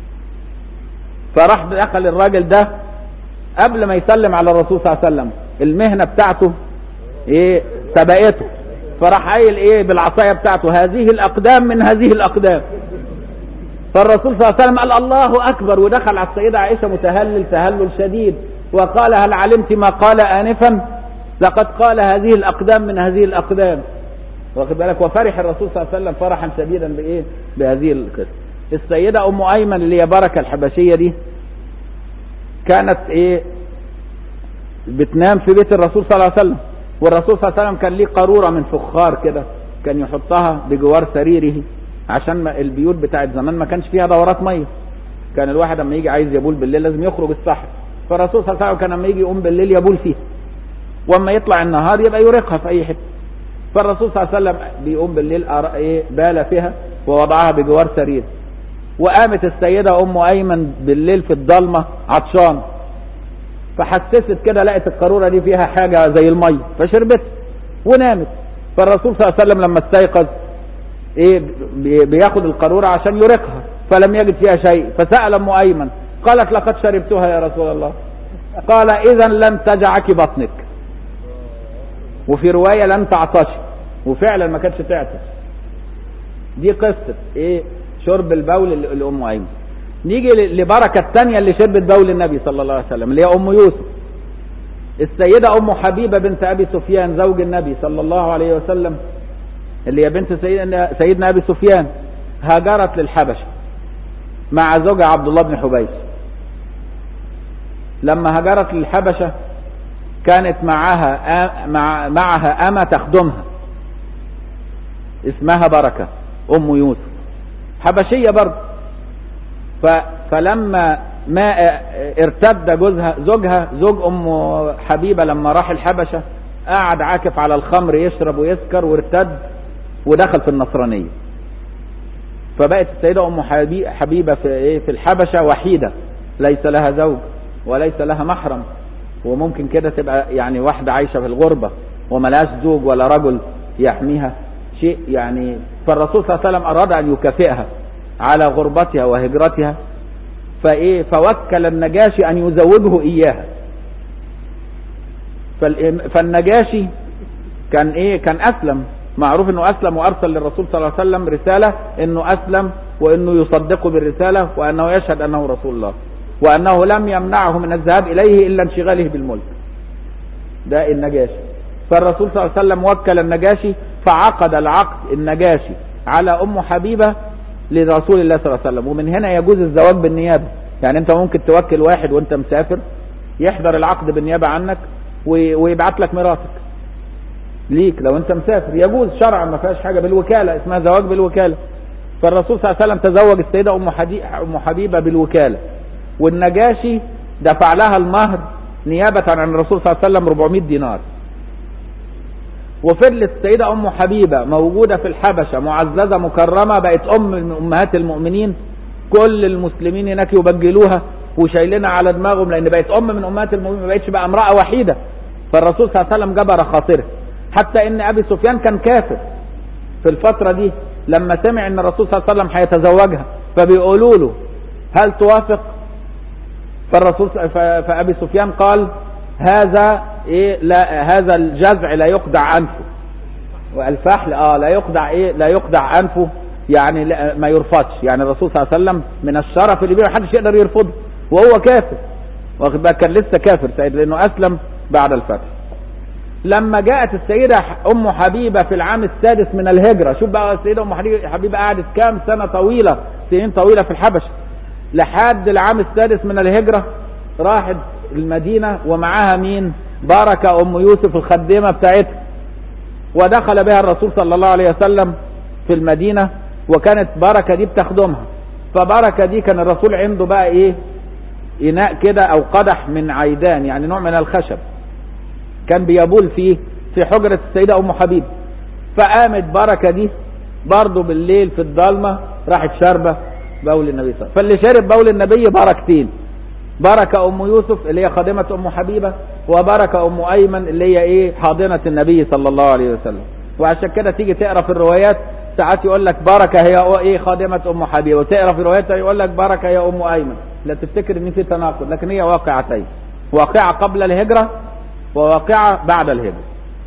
فراح دخل الراجل ده قبل ما يسلم على الرسول صلى الله عليه وسلم المهنة بتاعته ايه سبقته فراح قايل ايه بالعصاية بتاعته هذه الأقدام من هذه الأقدام فالرسول صلى الله عليه وسلم قال الله أكبر ودخل على السيدة عائشة متهلل تهلل شديد وقال هل علمت ما قال آنفا لقد قال هذه الأقدام من هذه الأقدام واخد بالك وفرح الرسول صلى الله عليه وسلم فرحا شديدا بإيه بهذه القصة السيدة أم أيمن اللي هي بركة الحبشية دي كانت إيه بتنام في بيت الرسول صلى الله عليه وسلم والرسول صلى الله عليه وسلم كان ليه قارورة من فخار كده كان يحطها بجوار سريره عشان ما البيوت بتاعت زمان ما كانش فيها دورات ميه كان الواحد لما يجي عايز يبول بالليل لازم يخرج الصحراء فالرسول صلى الله عليه وسلم كان لما يجي يقوم بالليل يبول فيها واما يطلع النهار يبقى يريقها في اي حته فالرسول صلى الله عليه وسلم بيقوم بالليل أر- ايه بال فيها ووضعها بجوار سرير وقامت السيده ام ايمن بالليل في الضلمه عطشان فحسست كده لقت القاروره دي فيها حاجه زي الميه فشربت ونامت فالرسول صلى الله عليه وسلم لما استيقظ ايه بي- بياخد القاروره عشان يريقها فلم يجد فيها شيء فسال ام ايمن قالت لقد شربتها يا رسول الله قال اذا لن تجعك بطنك وفي روايه لن تعطشي وفعلا ما كانتش تعطش دي قصه ايه شرب البول ل- لام ايمن نيجي ل- لبركه الثانيه اللي شربت بول النبي صلى الله عليه وسلم اللي هي ام يوسف السيده ام حبيبه بنت ابي سفيان زوج النبي صلى الله عليه وسلم اللي هي بنت سيدنا, سيدنا ابي سفيان هاجرت للحبشه مع زوجها عبد الله بن حبيش لما هاجرت للحبشه كانت معها آ- مع معها أمة تخدمها اسمها بركة أم يوسف حبشية برضه ف فلما ما ارتد جوزها زوجها زوج أم حبيبة لما راح الحبشة قعد عاكف على الخمر يشرب ويسكر وارتد ودخل في النصرانية فبقت السيدة أم حبي- حبيبة في إيه في الحبشة وحيدة ليس لها زوج وليس لها محرم وممكن كده تبقى يعني واحدة عايشة في الغربة وملهاش زوج ولا رجل يحميها شيء يعني فالرسول صلى الله عليه وسلم أراد أن يكافئها على غربتها وهجرتها فإيه فوكل النجاشي أن يزوجه إياها فالإم- فالنجاشي كان إيه كان أسلم معروف انه اسلم وارسل للرسول صلى الله عليه وسلم رساله انه اسلم وانه يصدقه بالرساله وانه يشهد انه رسول الله وانه لم يمنعه من الذهاب اليه الا انشغاله بالملك ده النجاشي فالرسول صلى الله عليه وسلم وكل النجاشي فعقد العقد النجاشي على ام حبيبه لرسول الله صلى الله عليه وسلم ومن هنا يجوز الزواج بالنيابه يعني انت ممكن توكل واحد وانت مسافر يحضر العقد بالنيابه عنك وي- ويبعت لك مراتك ليك لو انت مسافر يجوز شرعا ما فيهاش حاجه بالوكاله اسمها زواج بالوكاله فالرسول صلى الله عليه وسلم تزوج السيده ام حدي- ام حبيبه بالوكاله والنجاشي دفع لها المهر نيابه عن الرسول صلى الله عليه وسلم 400 دينار وفضلت السيده ام حبيبه موجوده في الحبشه معززه مكرمه بقت ام من امهات المؤمنين كل المسلمين هناك يبجلوها وشايلينها على دماغهم لان بقت ام من امهات المؤمنين ما بقتش بقى امراه وحيده فالرسول صلى الله عليه وسلم جبر خاطره حتى ان ابي سفيان كان كافر في الفتره دي لما سمع ان الرسول صلى الله عليه وسلم هيتزوجها فبيقولوا له هل توافق فالرسول ف- فابي سفيان قال هذا ايه لا هذا الجذع لا يقدع انفه والفحل اه لا يقدع ايه لا يقدع انفه يعني لا ما يرفضش يعني الرسول صلى الله عليه وسلم من الشرف اللي بيه محدش يقدر يرفضه وهو كافر واخد بالك كان لسه كافر سيد لانه اسلم بعد الفتح لما جاءت السيدة ام حبيبة في العام السادس من الهجرة شوف بقى السيدة ام حبيبة قعدت كام سنة طويلة سنين طويلة في الحبشة لحد العام السادس من الهجرة راحت المدينة ومعاها مين بركة ام يوسف الخدامة بتاعتها ودخل بها الرسول صلى الله عليه وسلم في المدينة وكانت بركة دي بتخدمها فبركة دي كان الرسول عنده بقى ايه اناء كده او قدح من عيدان يعني نوع من الخشب كان بيبول فيه في حجرة السيدة ام حبيب فقامت بركة دي برضه بالليل في الضلمة راحت شاربة بول النبي صلى الله عليه وسلم فاللي شرب بول النبي بركتين بركة ام يوسف اللي هي خادمة ام حبيبة وبركة ام ايمن اللي هي ايه حاضنة النبي صلى الله عليه وسلم وعشان كده تيجي تقرا في الروايات ساعات يقول لك بركة هي ايه خادمة ام حبيبة وتقرا في روايات يقول لك بركة هي ام ايمن لا تفتكر ان في تناقض لكن هي واقعتين واقعة قبل الهجرة وواقعة بعد الهجرة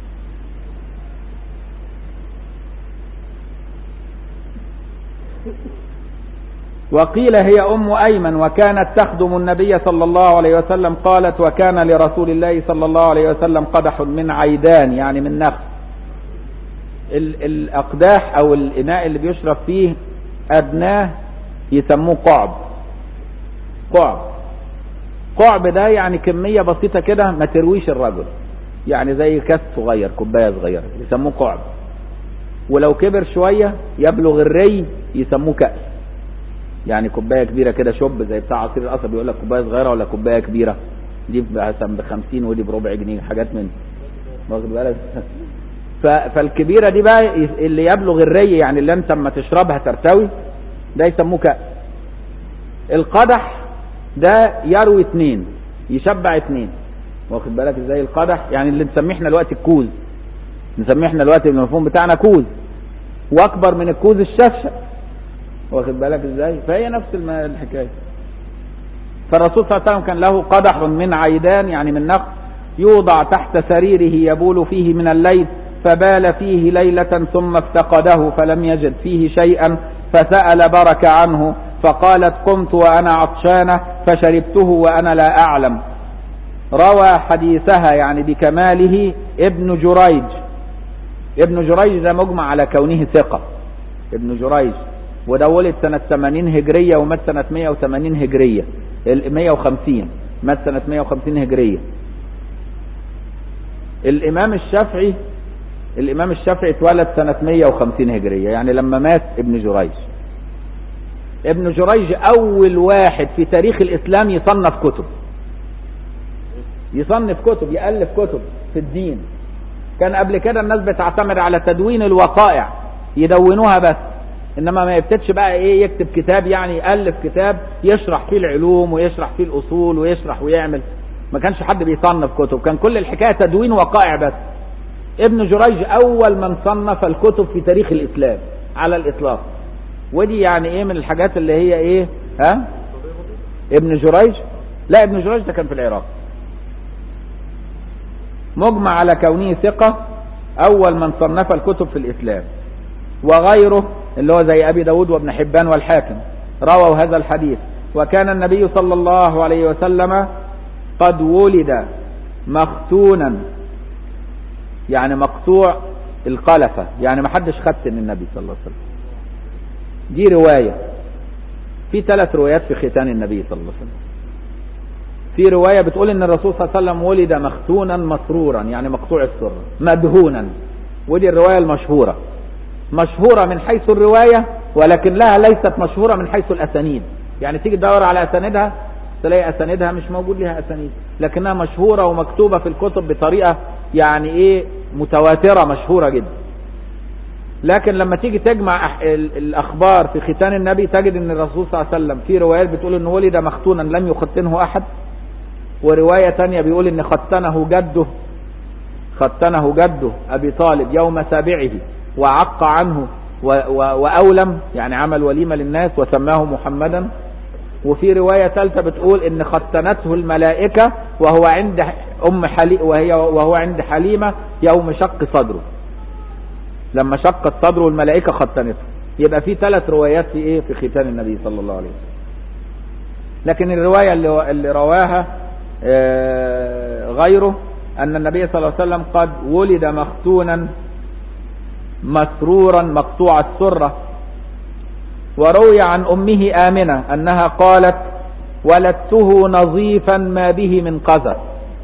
وقيل هي أم أيمن وكانت تخدم النبي صلى الله عليه وسلم قالت وكان لرسول الله صلى الله عليه وسلم قدح من عيدان يعني من نخل ال- الأقداح أو الإناء اللي بيشرب فيه أدناه يسموه قعب قعب قعب ده يعني كمية بسيطة كده ما ترويش الرجل يعني زي كاس صغير كوباية صغيرة يسموه قعب ولو كبر شوية يبلغ الري يسموه كأس يعني كوبايه كبيره كده شوب زي بتاع عصير القصب يقول لك كوبايه صغيره ولا كوبايه كبيره دي مثلا ب 50 ودي بربع جنيه حاجات من واخد بالك ف- فالكبيره دي بقى ي- اللي يبلغ الري يعني اللي انت اما تشربها ترتوي ده يسموه كأس القدح ده يروي اتنين يشبع اتنين واخد بالك ازاي القدح يعني اللي نسميه احنا دلوقتي الكوز نسميه احنا دلوقتي بالمفهوم بتاعنا كوز واكبر من الكوز الشفشه واخد بالك ازاي فهي نفس الم- الحكايه فالرسول صلى الله عليه وسلم كان له قدح من عيدان يعني من نخل يوضع تحت سريره يبول فيه من الليل فبال فيه ليلة ثم افتقده فلم يجد فيه شيئا فسأل برك عنه فقالت قمت وأنا عطشانة فشربته وأنا لا أعلم روى حديثها يعني بكماله ابن جريج ابن جريج ده مجمع على كونه ثقة ابن جريج وده ولد سنة 80 هجرية ومات سنة 180 هجرية ال 150 مات سنة 150 هجرية الإمام الشافعي الإمام الشافعي اتولد سنة 150 هجرية يعني لما مات ابن جريج ابن جريج أول واحد في تاريخ الإسلام يصنف كتب يصنف كتب يألف كتب في الدين كان قبل كده الناس بتعتمد على تدوين الوقائع يدونوها بس انما ما يبتدش بقى ايه يكتب كتاب يعني يالف كتاب يشرح فيه العلوم ويشرح فيه الاصول ويشرح ويعمل ما كانش حد بيصنف كتب كان كل الحكايه تدوين وقائع بس ابن جريج اول من صنف الكتب في تاريخ الاسلام على الاطلاق ودي يعني ايه من الحاجات اللي هي ايه ها ابن جريج لا ابن جريج ده كان في العراق مجمع على كونه ثقة أول من صنف الكتب في الإسلام وغيره اللي هو زي أبي داود وابن حبان والحاكم رووا هذا الحديث وكان النبي صلى الله عليه وسلم قد ولد مختونا يعني مقطوع القلفة يعني ما حدش ختن النبي صلى الله عليه وسلم دي رواية في ثلاث روايات في ختان النبي صلى الله عليه وسلم في رواية بتقول ان الرسول صلى الله عليه وسلم ولد مختونا مسرورا يعني مقطوع السر مدهونا ودي الرواية المشهورة مشهورة من حيث الرواية ولكن لها ليست مشهورة من حيث الأسانيد يعني تيجي تدور على أساندها تلاقي أساندها مش موجود لها أسانيد لكنها مشهورة ومكتوبة في الكتب بطريقة يعني إيه متواترة مشهورة جدا لكن لما تيجي تجمع أح- ال- الأخبار في ختان النبي تجد أن الرسول صلى الله عليه وسلم في روايات بتقول أنه ولد مختونا لم يختنه أحد ورواية تانية بيقول ان ختنه جده ختنه جده ابي طالب يوم سابعه وعق عنه و و واولم يعني عمل وليمة للناس وسماه محمدا وفي رواية ثالثة بتقول ان ختنته الملائكة وهو عند ام حلي وهي وهو عند حليمة يوم شق صدره لما شقت صدره الملائكة ختنته يبقى في ثلاث روايات في ايه في ختان النبي صلى الله عليه وسلم لكن الرواية اللي, اللي رواها آه، غيره أن النبي صلى الله عليه وسلم قد ولد مختونا مسرورا مقطوع السرة وروي عن أمه آمنة أنها قالت ولدته نظيفا ما به من قذر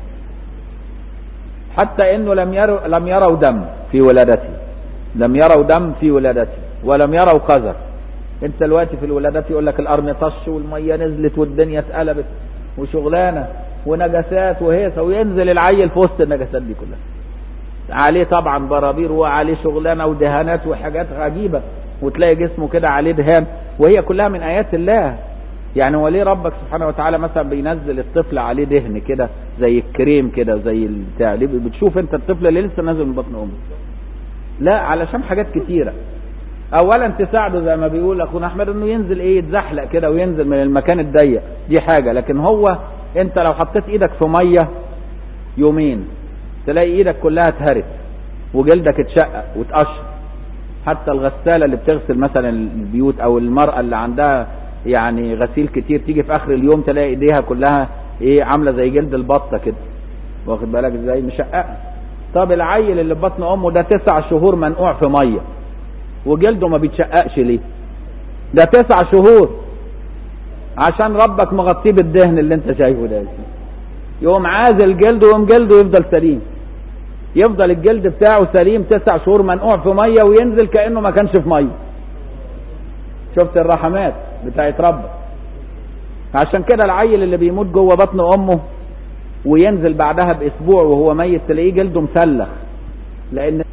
حتى انه لم يروا لم يروا دم في ولادته لم يروا دم في ولادته ولم يروا قذر انت دلوقتي في الولادات يقول لك القرن طش والميه نزلت والدنيا اتقلبت وشغلانه ونجسات وهيصه وينزل العيل في وسط النجسات دي كلها عليه طبعا برابير وعليه شغلانه ودهانات وحاجات عجيبه وتلاقي جسمه كده عليه دهان وهي كلها من ايات الله يعني هو ليه ربك سبحانه وتعالى مثلا بينزل الطفل عليه دهن كده زي الكريم كده زي البتاع ليه بتشوف انت الطفل اللي لسه نازل من بطن امه لا علشان حاجات كتيره اولا تساعده زي ما بيقول اخونا احمد انه ينزل ايه يتزحلق كده وينزل من المكان الضيق دي حاجه لكن هو انت لو حطيت ايدك في ميه يومين تلاقي ايدك كلها اتهرت وجلدك اتشقق واتقشر حتى الغساله اللي بتغسل مثلا البيوت او المراه اللي عندها يعني غسيل كتير تيجي في اخر اليوم تلاقي ايديها كلها ايه عامله زي جلد البطه كده واخد بالك ازاي مشققه طب العيل اللي في بطن امه ده تسع شهور منقوع في ميه وجلده ما بيتشققش ليه ده تسع شهور عشان ربك مغطيه بالدهن اللي انت شايفه ده يقوم عازل جلده ويقوم جلده يفضل سليم يفضل الجلد بتاعه سليم تسع شهور منقوع في ميه وينزل كانه ما كانش في ميه شفت الرحمات بتاعت ربك عشان كده العيل اللي بيموت جوه بطن امه وينزل بعدها باسبوع وهو ميت تلاقيه جلده مسلخ لان